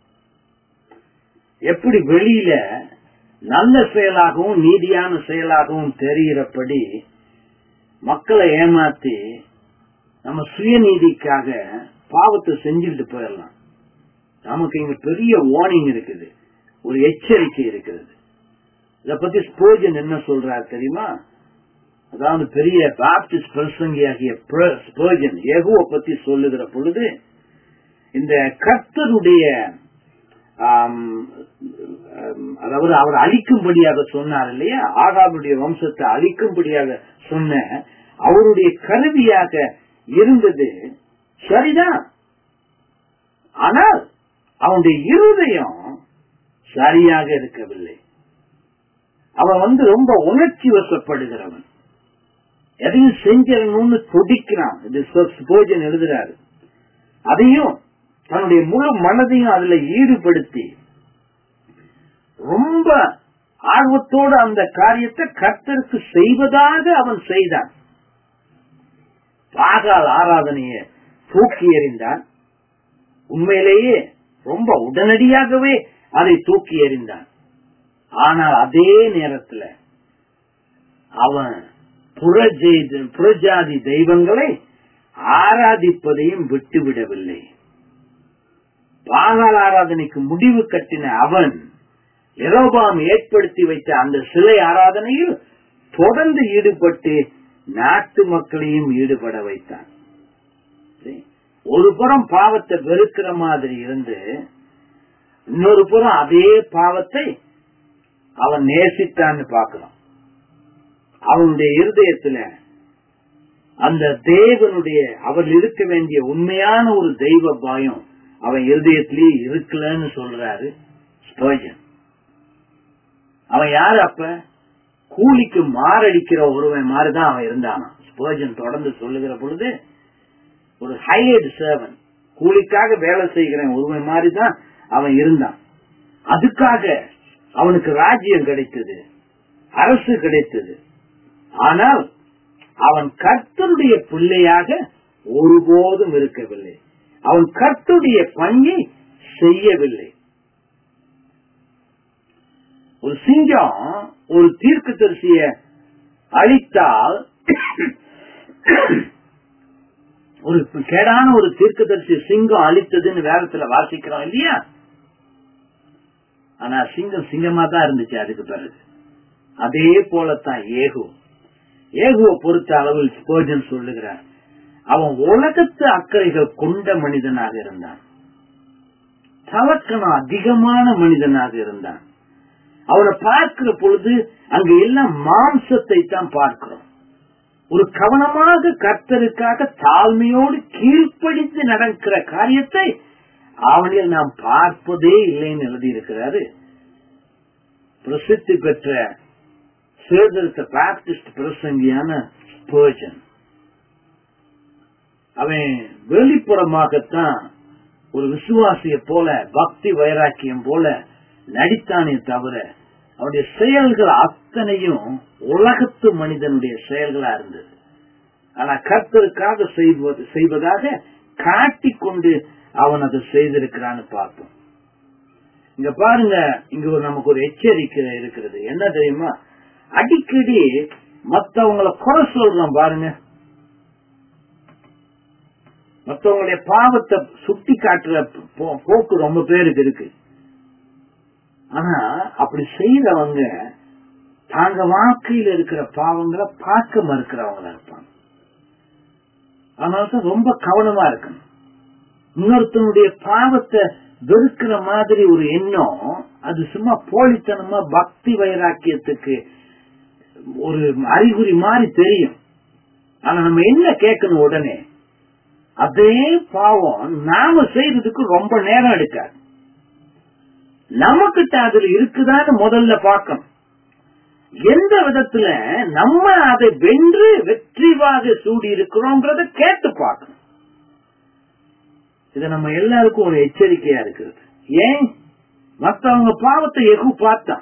எப்படி வெளியில நல்ல செயலாகவும் நீதியான செயலாகவும் தெரிகிறபடி மக்களை ஏமாத்தி நம்ம சுயநீதிக்காக பாவத்தை செஞ்சுட்டு போயிடலாம் நமக்கு இங்க பெரிய வார்னிங் இருக்குது ஒரு எச்சரிக்கை இருக்கிறது இத பத்தி ஸ்போஜன் என்ன சொல்றாரு தெரியுமா அதாவது பெரிய பாப்டிஸ்ட் பிரசங்கியாகிய ஸ்போஜன் எகுவ பத்தி சொல்லுகிற பொழுது இந்த கர்த்தருடைய அதாவது அவர் அழிக்கும்படியாக சொன்னார் இல்லையா ஆகாவுடைய வம்சத்தை அழிக்கும்படியாக சொன்ன அவருடைய கருவியாக இருந்தது சரிதான் ஆனால் அவனுடைய இருதயம் சரியாக இருக்கவில்லை அவன் வந்து ரொம்ப உணர்ச்சி வசப்படுகிறவன் எதையும் செஞ்சிடணும்னு துடிக்கிறான் இது போஜன் எழுதுறாரு அதையும் தன்னுடைய முழு மனதையும் அதுல ஈடுபடுத்தி ரொம்ப ஆர்வத்தோடு அந்த காரியத்தை கர்த்தருக்கு செய்வதாக அவன் செய்தான் பாகால் ஆராதனைய தூக்கி எறிந்தான் உண்மையிலேயே ரொம்ப உடனடியாகவே அதை தூக்கி எறிந்தான் ஆனால் அதே நேரத்தில் அவன் புறஜாதி தெய்வங்களை ஆராதிப்பதையும் விட்டுவிடவில்லை பாகால் ஆராதனைக்கு முடிவு கட்டின அவன் எரோபாம் ஏற்படுத்தி வைத்த அந்த சிலை ஆராதனையில் தொடர்ந்து ஈடுபட்டு நாட்டு மக்களையும் ஈடுபட வைத்தான் ஒரு புறம் பாவத்தை வெறுக்கிற மாதிரி இருந்து இன்னொரு புறம் அதே பாவத்தை அவன் நேசித்தான்னு பார்க்கிறோம் அவனுடைய இருதயத்துல அந்த தேவனுடைய அவர் இருக்க வேண்டிய உண்மையான ஒரு தெய்வ பாயம் அவன் இருதயத்திலேயே இருக்கலன்னு சொல்றாரு ஸ்பர்ஜன் அவன் யாரு அப்ப கூலிக்கு மாரடிக்கிற ஒருவன் மாதிரிதான் அவன் இருந்தானா ஸ்பர்ஜன் தொடர்ந்து சொல்லுகிற பொழுது ஒரு ஹையர்டு சேவன் கூலிக்காக வேலை செய்கிற ஒருவன் மாதிரி தான் அவன் இருந்தான் அதுக்காக அவனுக்கு ராஜ்யம் கிடைத்தது அரசு கிடைத்தது ஆனால் அவன் கர்த்தருடைய பிள்ளையாக ஒருபோதும் இருக்கவில்லை அவன் கர்த்தருடைய பணியை செய்யவில்லை ஒரு சிங்கம் ஒரு தீர்க்க தரிசிய அழித்தால் ஒரு கேடான ஒரு தீர்க்கதரிசி சிங்கம் அழித்ததுன்னு வேதத்துல வாசிக்கிறோம் இல்லையா ஆனா சிங்கம் சிங்கமா தான் இருந்துச்சு அதுக்கு பிறகு அதே போலத்தான் ஏகு ஏகுவை பொறுத்த அளவில் ஸ்போஜன் சொல்லுகிறார் அவன் உலகத்து அக்கறைகள் கொண்ட மனிதனாக இருந்தான் தலக்கணம் அதிகமான மனிதனாக இருந்தான் அவனை பார்க்கிற பொழுது அங்க எல்லாம் மாம்சத்தை தான் பார்க்கிறோம் ஒரு கவனமாக கர்த்தருக்காக தாழ்மையோடு கீழ்ப்படித்து நடக்கிற காரியத்தை அவனில் நாம் பார்ப்பதே இல்லைன்னு எழுதியிருக்கிறாரு பிரசித்தி பெற்ற சீர்திருத்த பாப்டிஸ்ட் பிரசங்கியான ஸ்பர்ஜன் அவன் வெளிப்புறமாகத்தான் ஒரு விசுவாசிய போல பக்தி வைராக்கியம் போல நடித்தானே தவிர அவனுடைய செயல்கள் அத்தனையும் உலகத்து மனிதனுடைய செயல்களா இருந்தது ஆனா கர்த்தருக்காக செய்வது செய்வதாக காட்டிக்கொண்டு அவன் அதை செய்திருக்கிறான்னு பார்ப்போம் இங்க பாருங்க இங்க ஒரு நமக்கு ஒரு எச்சரிக்கை இருக்கிறது என்ன தெரியுமா அடிக்கடி மத்தவங்களை குறை சொல்றோம் பாருங்க மத்தவங்களுடைய பாவத்தை சுட்டி காட்டுற போ- போக்கு ரொம்ப பேருக்கு இருக்கு ஆனா அப்படி செய்யறவங்க தாங்க வாழ்க்கையில இருக்கிற பாவங்களை பார்க்க மறுக்கிறவங்களா இருப்பாங்க அதனாலதான் ரொம்ப கவனமா இருக்கணும் இன்னொருத்தனுடைய பாவத்தை வெறுக்கிற மாதிரி ஒரு எண்ணம் அது சும்மா போலித்தனமா பக்தி வைராக்கியத்துக்கு ஒரு அறிகுறி மாதிரி தெரியும் ஆனா நம்ம என்ன கேட்கணும் உடனே அதே பாவம் நாம செய்யறதுக்கு ரொம்ப நேரம் எடுக்காது நமக்கிட்ட அதுல இருக்குதான்னு முதல்ல பார்க்கணும் எந்த விதத்துல நம்ம அதை வென்று வெற்றிவாக சூடி இருக்கிறோம்ன்றத கேட்டு பார்க்கணும் இது நம்ம எல்லாருக்கும் ஒரு எச்சரிக்கையா இருக்கிறது ஏன் மத்தவங்க பாவத்தை எகு பார்த்தான்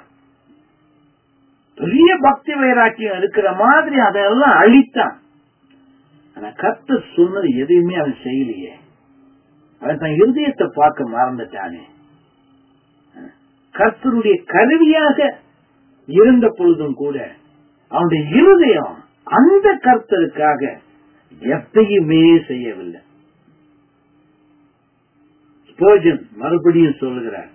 பெரிய பக்தி வைராக்கியம் இருக்கிற மாதிரி அதெல்லாம் அழித்தான் ஆனா கர்த்தர் சொன்னது எதையுமே அவன் செய்யலையே அவன் தன் இருதயத்தை பார்க்க மறந்துட்டானே கர்த்தருடைய கருவியாக இருந்த பொழுதும் கூட அவனுடைய இருதயம் அந்த கர்த்தருக்காக எத்தையுமே செய்யவில்லை ஸ்போஜன் மறுபடியும் சொல்லுகிறார்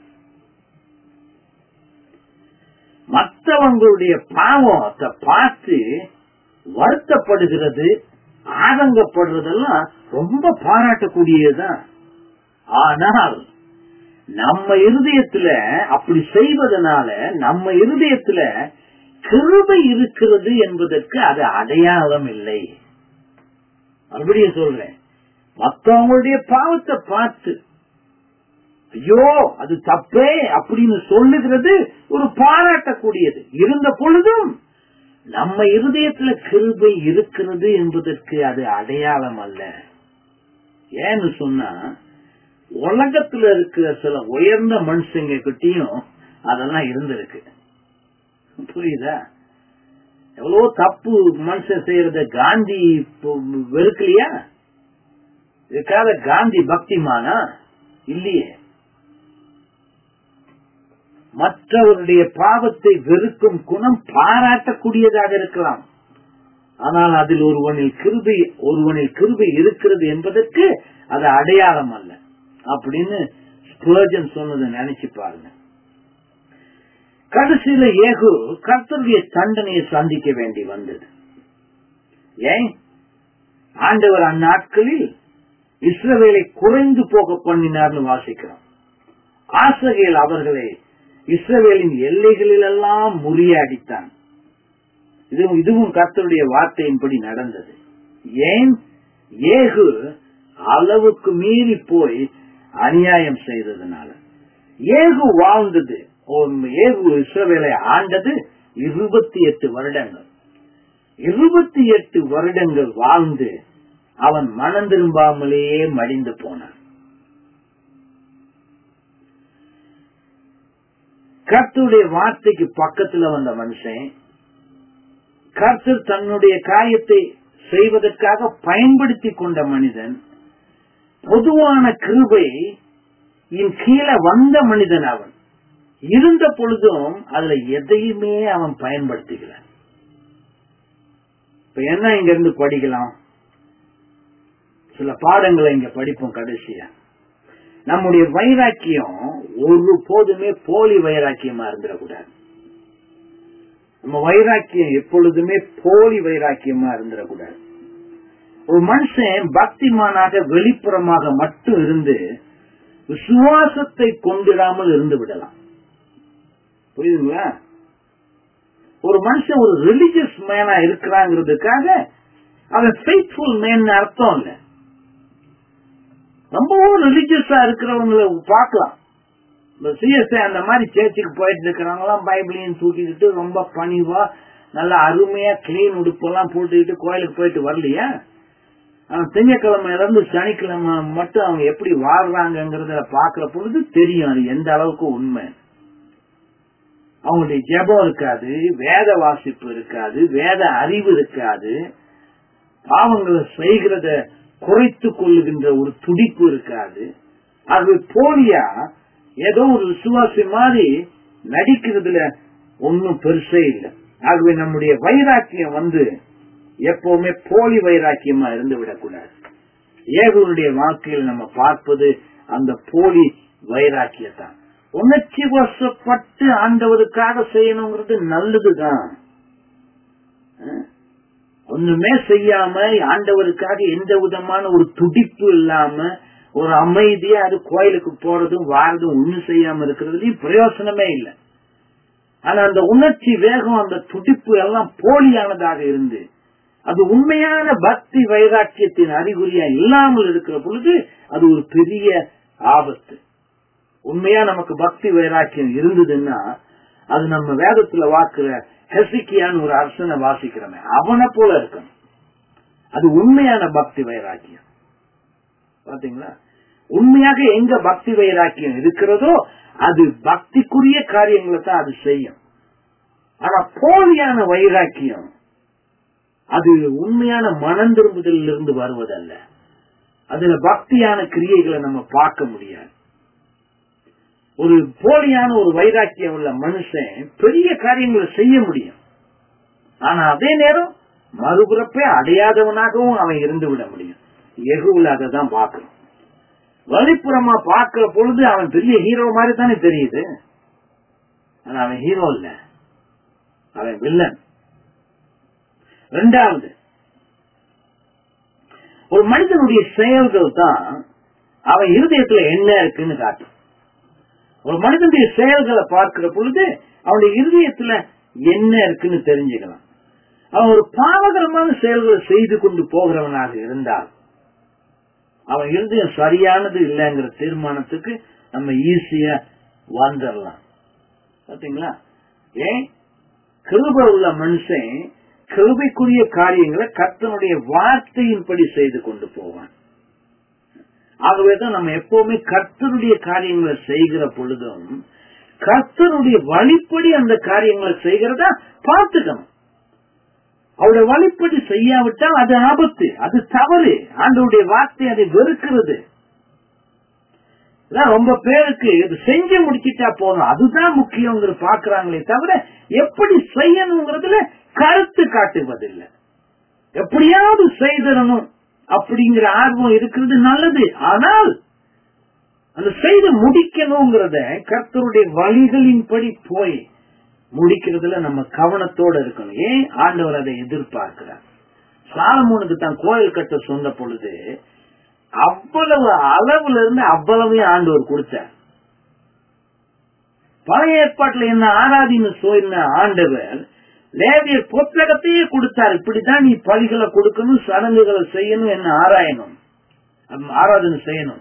மற்றவங்களுடைய பாவத்தை பார்த்து வருத்தப்படுகிறது ஆதங்கப்படுறதெல்லாம் ரொம்ப பாராட்டக்கூடியதுதான் ஆனால் நம்ம இருதயத்துல அப்படி செய்வதனால நம்ம இருதயத்துல கிருபை இருக்கிறது என்பதற்கு அது அடையாளம் இல்லை மறுபடியும் சொல்றேன் மற்றவங்களுடைய பாவத்தை பார்த்து ஐயோ அது தப்பே அப்படின்னு சொல்லுகிறது ஒரு பாராட்டக்கூடியது இருந்த பொழுதும் நம்ம இருதயத்துல கிருபை இருக்கிறது என்பதற்கு அது அடையாளம் அல்ல ஏன்னு சொன்னா உலகத்துல இருக்கிற சில உயர்ந்த மனுஷங்க கிட்டயும் அதெல்லாம் இருந்திருக்கு புரியுதா எவ்வளவு தப்பு மனுஷன் செய்யறத காந்தி இப்போ வெறுக்கலையா இதுக்காக காந்தி பக்திமானா இல்லையே மற்றவருடைய பாவத்தை வெறுக்கும் குணம் பாராட்டக்கூடியதாக இருக்கலாம் ஆனால் அதில் ஒருவனில் கிருபை ஒருவனில் கிருபை இருக்கிறது என்பதற்கு அது அடையாளம் அல்ல அப்படின்னு ஸ்பர்ஜன் சொன்னதை நினைச்சு பாருங்க கடைசியில ஏகு கர்த்தருடைய தண்டனையை சந்திக்க வேண்டி வந்தது ஏன் ஆண்டவர் அந்நாட்களில் இஸ்ரவேலை குறைந்து போக பண்ணினார்னு வாசிக்கிறோம் ஆசிரியர் அவர்களை இஸ்ரவேலின் எல்லைகளிலெல்லாம் முறியடித்தான் இதுவும் இதுவும் கர்த்தருடைய வார்த்தையின்படி நடந்தது ஏன் ஏகு அளவுக்கு மீறி போய் அநியாயம் செய்ததுனால ஏகு வாழ்ந்தது ஏகு இஸ்ரவேலை ஆண்டது இருபத்தி எட்டு வருடங்கள் இருபத்தி எட்டு வருடங்கள் வாழ்ந்து அவன் மனம் திரும்பாமலேயே மடிந்து போனான் கர்த்தருடைய வார்த்தைக்கு பக்கத்துல வந்த மனுஷன் கர்த்தர் தன்னுடைய காரியத்தை செய்வதற்காக பயன்படுத்தி கொண்ட மனிதன் பொதுவான கிருபை இன் கீழே வந்த மனிதன் அவன் இருந்த பொழுதும் அதுல எதையுமே அவன் பயன்படுத்துகிறான் இப்ப என்ன இங்க இருந்து படிக்கலாம் சில பாடங்களை இங்க படிப்போம் கடைசியா நம்முடைய வைராக்கியம் ஒரு போதுமே போலி வைராக்கியமா இருந்துடக்கூடாது நம்ம வைராக்கியம் எப்பொழுதுமே போலி வைராக்கியமா இருந்துடக்கூடாது ஒரு மனுஷன் பக்திமானாக வெளிப்புறமாக மட்டும் இருந்து விசுவாசத்தை கொண்டிடாமல் இருந்து விடலாம் புரியுதுங்களா ஒரு மனுஷன் ஒரு ரிலிஜியஸ் மேனா இருக்கிறாங்கிறதுக்காக அவன் ஃபெய்த்ஃபுல் மேன் அர்த்தம் இல்ல ரொம்பவும் ரிலிஜியஸா இருக்கிறவங்களை பார்க்கலாம் இந்த சிஎஸ்ஐ அந்த மாதிரி சேர்ச்சுக்கு போயிட்டு இருக்கிறவங்களாம் பைபிளையும் தூக்கிக்கிட்டு ரொம்ப பணிவா நல்ல அருமையா கிளீன் உடுப்பெல்லாம் போட்டுக்கிட்டு கோயிலுக்கு போயிட்டு வரலையா அவன் திங்கக்கிழமையில இருந்து சனிக்கிழமை மட்டும் அவங்க எப்படி வாழ்றாங்கிறத பாக்குற பொழுது தெரியும் அது எந்த அளவுக்கு உண்மை அவங்களுடைய ஜெபம் இருக்காது வேத வாசிப்பு இருக்காது வேத அறிவு இருக்காது பாவங்களை செய்கிறத குறைத்து கொள்ளுகின்ற ஒரு துடிப்பு இருக்காது அது போலியா ஏதோ ஒரு விசுவாசி மாதிரி நடிக்கிறதுல ஒன்னும் பெருசே இல்லை ஆகவே நம்முடைய வைராக்கியம் வந்து எப்பவுமே போலி வைராக்கியமா இருந்து விடக்கூடாது ஏகனுடைய வாழ்க்கையில் நம்ம பார்ப்பது அந்த போலி வைராக்கியத்தான் உணர்ச்சி வசப்பட்டு ஆண்டவருக்காக செய்யணுங்கிறது நல்லதுதான் ஒண்ணுமே செய்யாம ஆண்டவருக்காக எந்த விதமான ஒரு துடிப்பு இல்லாம ஒரு அமைதியா அது கோயிலுக்கு போறதும் வாரதும் ஒண்ணும் செய்யாம இருக்கிறதுலயும் பிரயோசனமே இல்லை ஆனா அந்த உணர்ச்சி வேகம் அந்த துடிப்பு எல்லாம் போலியானதாக இருந்து அது உண்மையான பக்தி வைராக்கியத்தின் அறிகுறியா இல்லாமல் இருக்கிற பொழுது அது ஒரு பெரிய ஆபத்து உண்மையா நமக்கு பக்தி வைராக்கியம் இருந்ததுன்னா அது நம்ம வேதத்துல வாக்குற ஹெசிக்கியான்னு ஒரு அரசனை வாசிக்கிறோமே அவனை போல இருக்கணும் அது உண்மையான பக்தி வைராக்கியம் பாத்தீங்களா உண்மையாக எங்க பக்தி வைராக்கியம் இருக்கிறதோ அது பக்திக்குரிய காரியங்களை தான் அது செய்யும் ஆனா போலியான வைராக்கியம் அது உண்மையான மனம் திரும்புதலில் இருந்து வருவதல்ல அதுல பக்தியான கிரியைகளை நம்ம பார்க்க முடியாது ஒரு போலியான ஒரு வைராக்கியம் உள்ள மனுஷன் பெரிய காரியங்களை செய்ய முடியும் ஆனா அதே நேரம் மறுபுறப்பே அடையாதவனாகவும் அவன் இருந்து விட முடியும் எகுவில் அதை தான் பார்க்கணும் வெளிப்புறமா பார்க்கிற பொழுது அவன் பெரிய ஹீரோ மாதிரி தானே தெரியுது ஆனா அவன் ஹீரோ இல்ல அவன் வில்லன் ரெண்டாவது ஒரு மனிதனுடைய செயல்கள் தான் அவன் இருதயத்துல என்ன இருக்குன்னு காட்டும் ஒரு மனிதனுடைய செயல்களை பார்க்கிற பொழுது அவனுடைய இருதயத்துல என்ன இருக்குன்னு தெரிஞ்சுக்கலாம் அவன் ஒரு பாவகரமான செயல்களை செய்து கொண்டு போகிறவனாக இருந்தால் அவன் இருதயம் சரியானது இல்லைங்கிற தீர்மானத்துக்கு நம்ம ஈஸியா வந்துடலாம் பாத்தீங்களா ஏன் கிருப உள்ள மனுஷன் கிருபைக்குரிய காரியங்களை கர்த்தனுடைய வார்த்தையின்படி செய்து கொண்டு போவான் ஆகவேதான் நம்ம எப்பவுமே கர்த்தருடைய காரியங்களை செய்கிற பொழுதும் கர்த்தருடைய வழிப்படி அந்த காரியங்களை செய்கிறதா பார்த்துக்கணும் அவருடைய வழிப்படி செய்யாவிட்டால் அது ஆபத்து அது தவறு ஆண்டவருடைய வார்த்தை அதை வெறுக்கிறது ரொம்ப பேருக்கு இது செஞ்சு முடிச்சிட்டா போதும் அதுதான் முக்கியங்கிற பாக்குறாங்களே தவிர எப்படி செய்யணுங்கிறதுல கருத்து காட்டுவதில்லை எப்படியாவது செய்திடணும் அப்படிங்கிற ஆர்வம் இருக்கிறது நல்லது ஆனால் அந்த செய்து முடிக்கணுங்கிறத கர்த்தருடைய வழிகளின்படி போய் முடிக்கிறதுல நம்ம கவனத்தோட இருக்கணும் ஏன் ஆண்டவர் அதை எதிர்பார்க்கிறார் சாலமோனுக்கு தான் கோயில் கட்ட சொன்ன பொழுது அவ்வளவு அளவுல இருந்து அவ்வளவையும் ஆண்டவர் கொடுத்தார் பழைய ஏற்பாட்டுல என்ன ஆராதின்னு சொன்ன ஆண்டவர் லேவியர் புத்தகத்தையே கொடுத்தார் இப்படித்தான் நீ பலிகளை கொடுக்கணும் சடங்குகளை செய்யணும் என்ன ஆராயணும் ஆராதனை செய்யணும்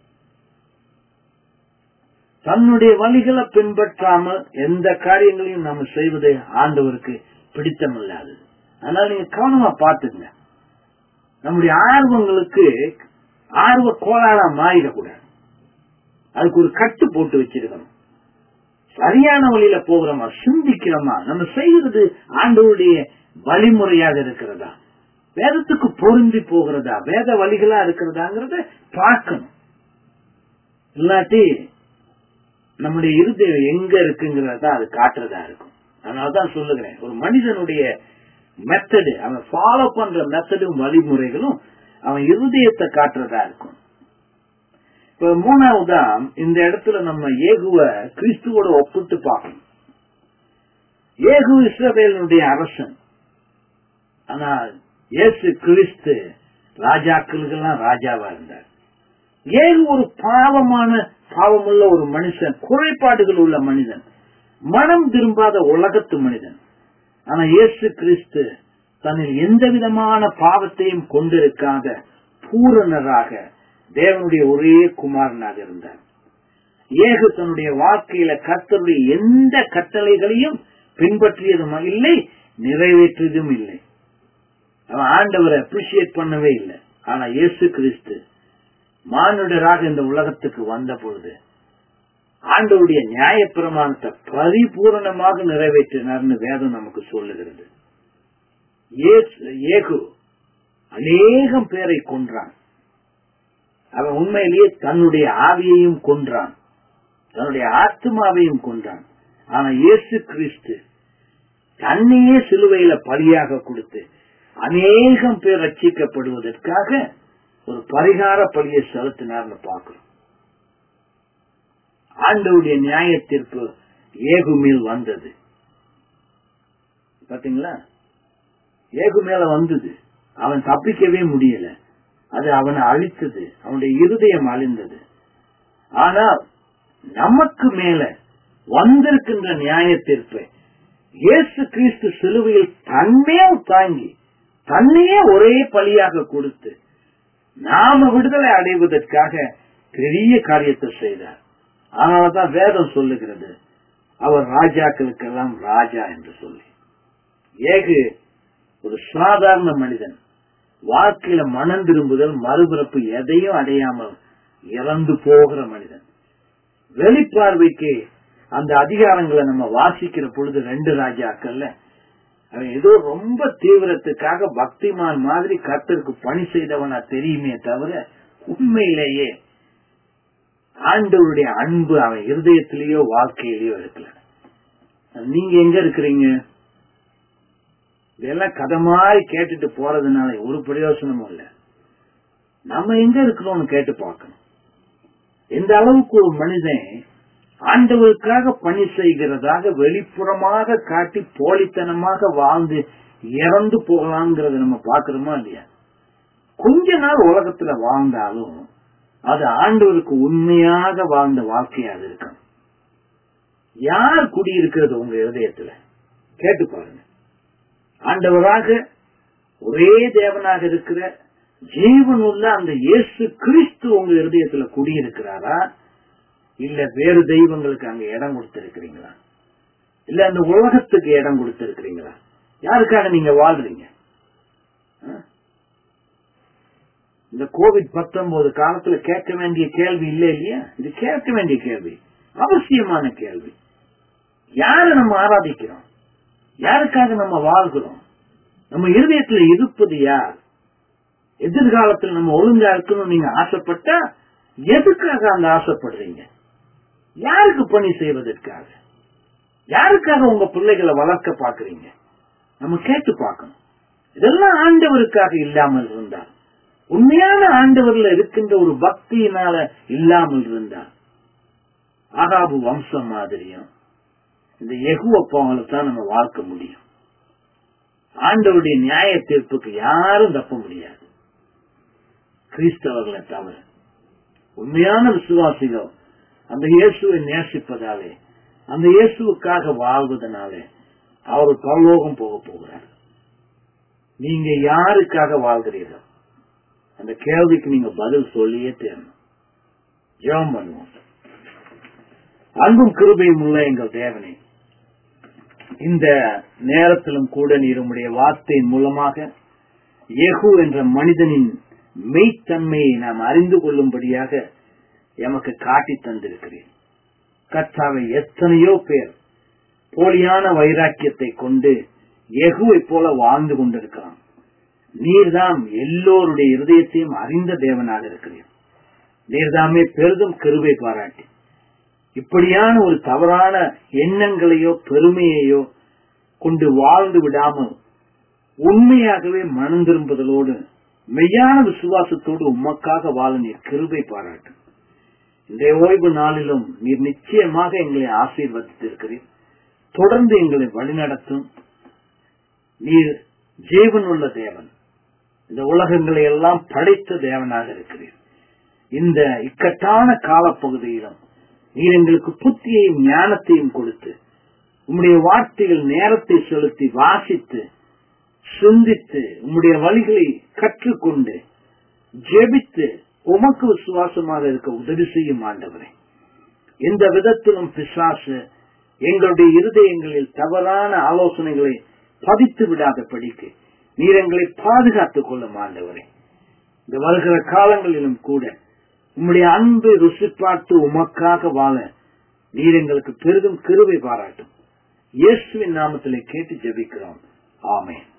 தன்னுடைய வழிகளை பின்பற்றாமல் எந்த காரியங்களையும் நம்ம செய்வது ஆண்டவருக்கு பிடித்தமில்லாது அதனால நீங்க கவனமா பாத்துங்க நம்முடைய ஆர்வங்களுக்கு ஆர்வ கோளாறா மாறிடக்கூடாது அதுக்கு ஒரு கட்டு போட்டு வச்சிருக்கணும் சரியான வழியில போகிறோமா சிந்திக்கிறோமா நம்ம செய்கிறது ஆண்டவருடைய வழிமுறையாக இருக்கிறதா வேதத்துக்கு பொருந்தி போகிறதா வேத வழிகளா இருக்கிறதாங்கிறத பார்க்கணும் இல்லாட்டி நம்முடைய இருதயம் எங்க இருக்குங்கிறத அது காட்டுறதா இருக்கும் அதனாலதான் சொல்லுகிறேன் ஒரு மனிதனுடைய மெத்தடு அவன் ஃபாலோ பண்ற மெத்தடும் வழிமுறைகளும் அவன் இருதயத்தை காட்டுறதா இருக்கும் இப்ப மூணாவதா இந்த இடத்துல நம்ம ஏகுவ கிறிஸ்துவோட ஒப்பிட்டு பார்க்கணும் ஏகு இஸ்ரவேலனுடைய அரசன் ஆனா இயேசு கிறிஸ்து ராஜாக்களுக்கெல்லாம் ராஜாவா இருந்தார் ஏகு ஒரு பாவமான பாவமுள்ள ஒரு மனுஷன் குறைபாடுகள் உள்ள மனிதன் மனம் திரும்பாத உலகத்து மனிதன் ஆனா இயேசு கிறிஸ்து தன்னில் எந்த விதமான பாவத்தையும் கொண்டிருக்காத பூரணராக தேவனுடைய ஒரே குமாரனாக இருந்தார் ஏகு தன்னுடைய வாழ்க்கையில கர்த்தருடைய எந்த கட்டளைகளையும் பின்பற்றியதும் இல்லை நிறைவேற்றியதும் இல்லை அவன் ஆண்டவரை அப்ரிசியேட் பண்ணவே இல்லை ஆனா இயேசு கிறிஸ்து மானுடராக இந்த உலகத்துக்கு வந்த பொழுது ஆண்டவருடைய நியாயப்பிரமாணத்தை பரிபூரணமாக நிறைவேற்றினார்னு வேதம் நமக்கு சொல்லுகிறது ஏகு அநேகம் பேரை கொன்றான் அவன் உண்மையிலேயே தன்னுடைய ஆவியையும் கொன்றான் தன்னுடைய ஆத்மாவையும் கொன்றான் ஆனா இயேசு கிறிஸ்து தன்னையே சிலுவையில பலியாக கொடுத்து அநேகம் பேர் ரட்சிக்கப்படுவதற்காக ஒரு பரிகார பலியை செலுத்தினார்னு பார்க்கிறோம் ஆண்டவுடைய நியாய தீர்ப்பு ஏகு மேல் வந்தது பாத்தீங்களா ஏகு மேல வந்தது அவன் தப்பிக்கவே முடியல அது அவனை அழித்தது அவனுடைய இருதயம் அழிந்தது ஆனால் நமக்கு மேல வந்திருக்கின்ற நியாய தீர்ப்பை இயேசு கிறிஸ்து சிலுவையில் தன்மையும் தாங்கி தன்னையே ஒரே பலியாக கொடுத்து நாம விடுதலை அடைவதற்காக பெரிய காரியத்தை செய்தார் அதனாலதான் வேதம் சொல்லுகிறது அவர் ராஜாக்களுக்கெல்லாம் ராஜா என்று சொல்லி ஏகு ஒரு சாதாரண மனிதன் வாழ்க்கையில மனம் திரும்புதல் மறுபிறப்பு எதையும் அடையாமல் இறந்து போகிற மனிதன் வெளிப்பார்வைக்கு அந்த அதிகாரங்களை நம்ம வாசிக்கிற பொழுது ரெண்டு ராஜாக்கள்ல அவன் ஏதோ ரொம்ப தீவிரத்துக்காக பக்திமான் மாதிரி கர்த்தருக்கு பணி செய்தவனா தெரியுமே தவிர உண்மையிலேயே ஆண்டவருடைய அன்பு அவன் இருதயத்திலேயோ வாழ்க்கையிலேயோ இருக்கல நீங்க எங்க இருக்கிறீங்க இதெல்லாம் கதை மாதிரி கேட்டுட்டு போறதுனால ஒரு பிரயோசனமும் இல்ல நம்ம எங்க இருக்கிறோம்னு கேட்டு பார்க்கணும் எந்த அளவுக்கு ஒரு மனிதன் ஆண்டவருக்காக பணி செய்கிறதாக வெளிப்புறமாக காட்டி போலித்தனமாக வாழ்ந்து இறந்து போகலாங்கிறத நம்ம பாக்குறோமா இல்லையா கொஞ்ச நாள் உலகத்துல வாழ்ந்தாலும் அது ஆண்டவருக்கு உண்மையாக வாழ்ந்த வாழ்க்கையாக இருக்கும் யார் குடியிருக்கிறது உங்க இருதயத்துல கேட்டு பாருங்க ஆண்டவராக ஒரே தேவனாக இருக்கிற ஜீவன் உள்ள அந்த இயேசு கிறிஸ்து உங்க இருதயத்துல குடியிருக்கிறாரா இல்ல வேறு தெய்வங்களுக்கு அங்க இடம் கொடுத்திருக்கிறீங்களா இல்ல அந்த உலகத்துக்கு இடம் கொடுத்திருக்கிறீங்களா யாருக்காக நீங்க வாழ்றீங்க இந்த கோவிட் பத்தொன்பது காலத்துல கேட்க வேண்டிய கேள்வி இல்ல இல்லையா இது கேட்க வேண்டிய கேள்வி அவசியமான கேள்வி யார நம்ம ஆராதிக்கிறோம் யாருக்காக நம்ம வாழ்கிறோம் நம்ம இருதயத்துல இருப்பது யார் எதிர்காலத்தில் நம்ம ஒழுங்கா இருக்கணும் நீங்க ஆசைப்பட்டா எதுக்காக அந்த ஆசைப்படுறீங்க யாருக்கு பணி செய்வதற்காக யாருக்காக உங்க பிள்ளைகளை வளர்க்க பாக்குறீங்க நம்ம கேட்டு பார்க்கணும் இதெல்லாம் ஆண்டவருக்காக இல்லாமல் இருந்தால் உண்மையான ஆண்டவர்ல இருக்கின்ற ஒரு பக்தியினால இல்லாமல் இருந்தால் ஆகாபு வம்சம் மாதிரியும் இந்த எகுவப்பாவங்களை தான் நம்ம வாழ்க்க முடியும் ஆண்டவருடைய நியாய தீர்ப்புக்கு யாரும் தப்ப முடியாது கிறிஸ்தவர்களை தவிர உண்மையான விசுவாசிகள் அந்த இயேசுவை நேசிப்பதாலே அந்த இயேசுவுக்காக வாழ்வதனாலே அவர் பரலோகம் போக போகிறார் நீங்க யாருக்காக வாழ்கிறீர்கள் அந்த கேள்விக்கு நீங்க பதில் சொல்லியே தேரணும் ஜெபம் பண்ணுவோம் அன்பும் கிருபையும் உள்ள எங்கள் தேவனே இந்த நேரத்திலும் கூட நீர் உம்முடைய வார்த்தையின் மூலமாக எகு என்ற மனிதனின் மெய்த்தன்மையை நாம் அறிந்து கொள்ளும்படியாக எமக்கு காட்டி தந்திருக்கிறேன் கர்த்தாவை எத்தனையோ பேர் போலியான வைராக்கியத்தை கொண்டு எகுவை போல வாழ்ந்து கொண்டிருக்கிறான் நீர்தாம் எல்லோருடைய இருதயத்தையும் அறிந்த தேவனாக இருக்கிறீர் நீர்தாமே பெரிதும் கிருபை பாராட்டி இப்படியான ஒரு தவறான எண்ணங்களையோ பெருமையையோ கொண்டு வாழ்ந்து விடாமல் உண்மையாகவே மனம் திரும்புதலோடு மெய்யான விசுவாசத்தோடு உமக்காக வாழ நீர் கிருபை பாராட்டும் இந்த ஓய்வு நாளிலும் நீர் நிச்சயமாக எங்களை ஆசீர்வதித்திருக்கிறீர் தொடர்ந்து எங்களை வழிநடத்தும் நீர் ஜீவன் உள்ள தேவன் இந்த உலகங்களை எல்லாம் படைத்த தேவனாக இருக்கிறீர் இந்த இக்கட்டான காலப்பகுதியிலும் நீர் எங்களுக்கு புத்தியையும் ஞானத்தையும் கொடுத்து உம்முடைய வார்த்தைகள் நேரத்தை செலுத்தி வாசித்து சிந்தித்து உம்முடைய வழிகளை கற்றுக்கொண்டு ஜெபித்து உமக்கு விசுவாசமாக இருக்க உதவி செய்யும் ஆண்டவரே எந்த விதத்திலும் பிசாசு எங்களுடைய இருதயங்களில் தவறான ஆலோசனைகளை பதித்து விடாத படிக்கு நீர் எங்களை பாதுகாத்துக் கொள்ளும் ஆண்டவரே இந்த வருகிற காலங்களிலும் கூட உம்முடைய அன்பை ருசி பார்த்து உமக்காக வாழ நீர் எங்களுக்கு பெரிதும் கிருபை பாராட்டும் இயேசுவின் நாமத்திலே கேட்டு ஜெபிக்கிறோம் ஆமென்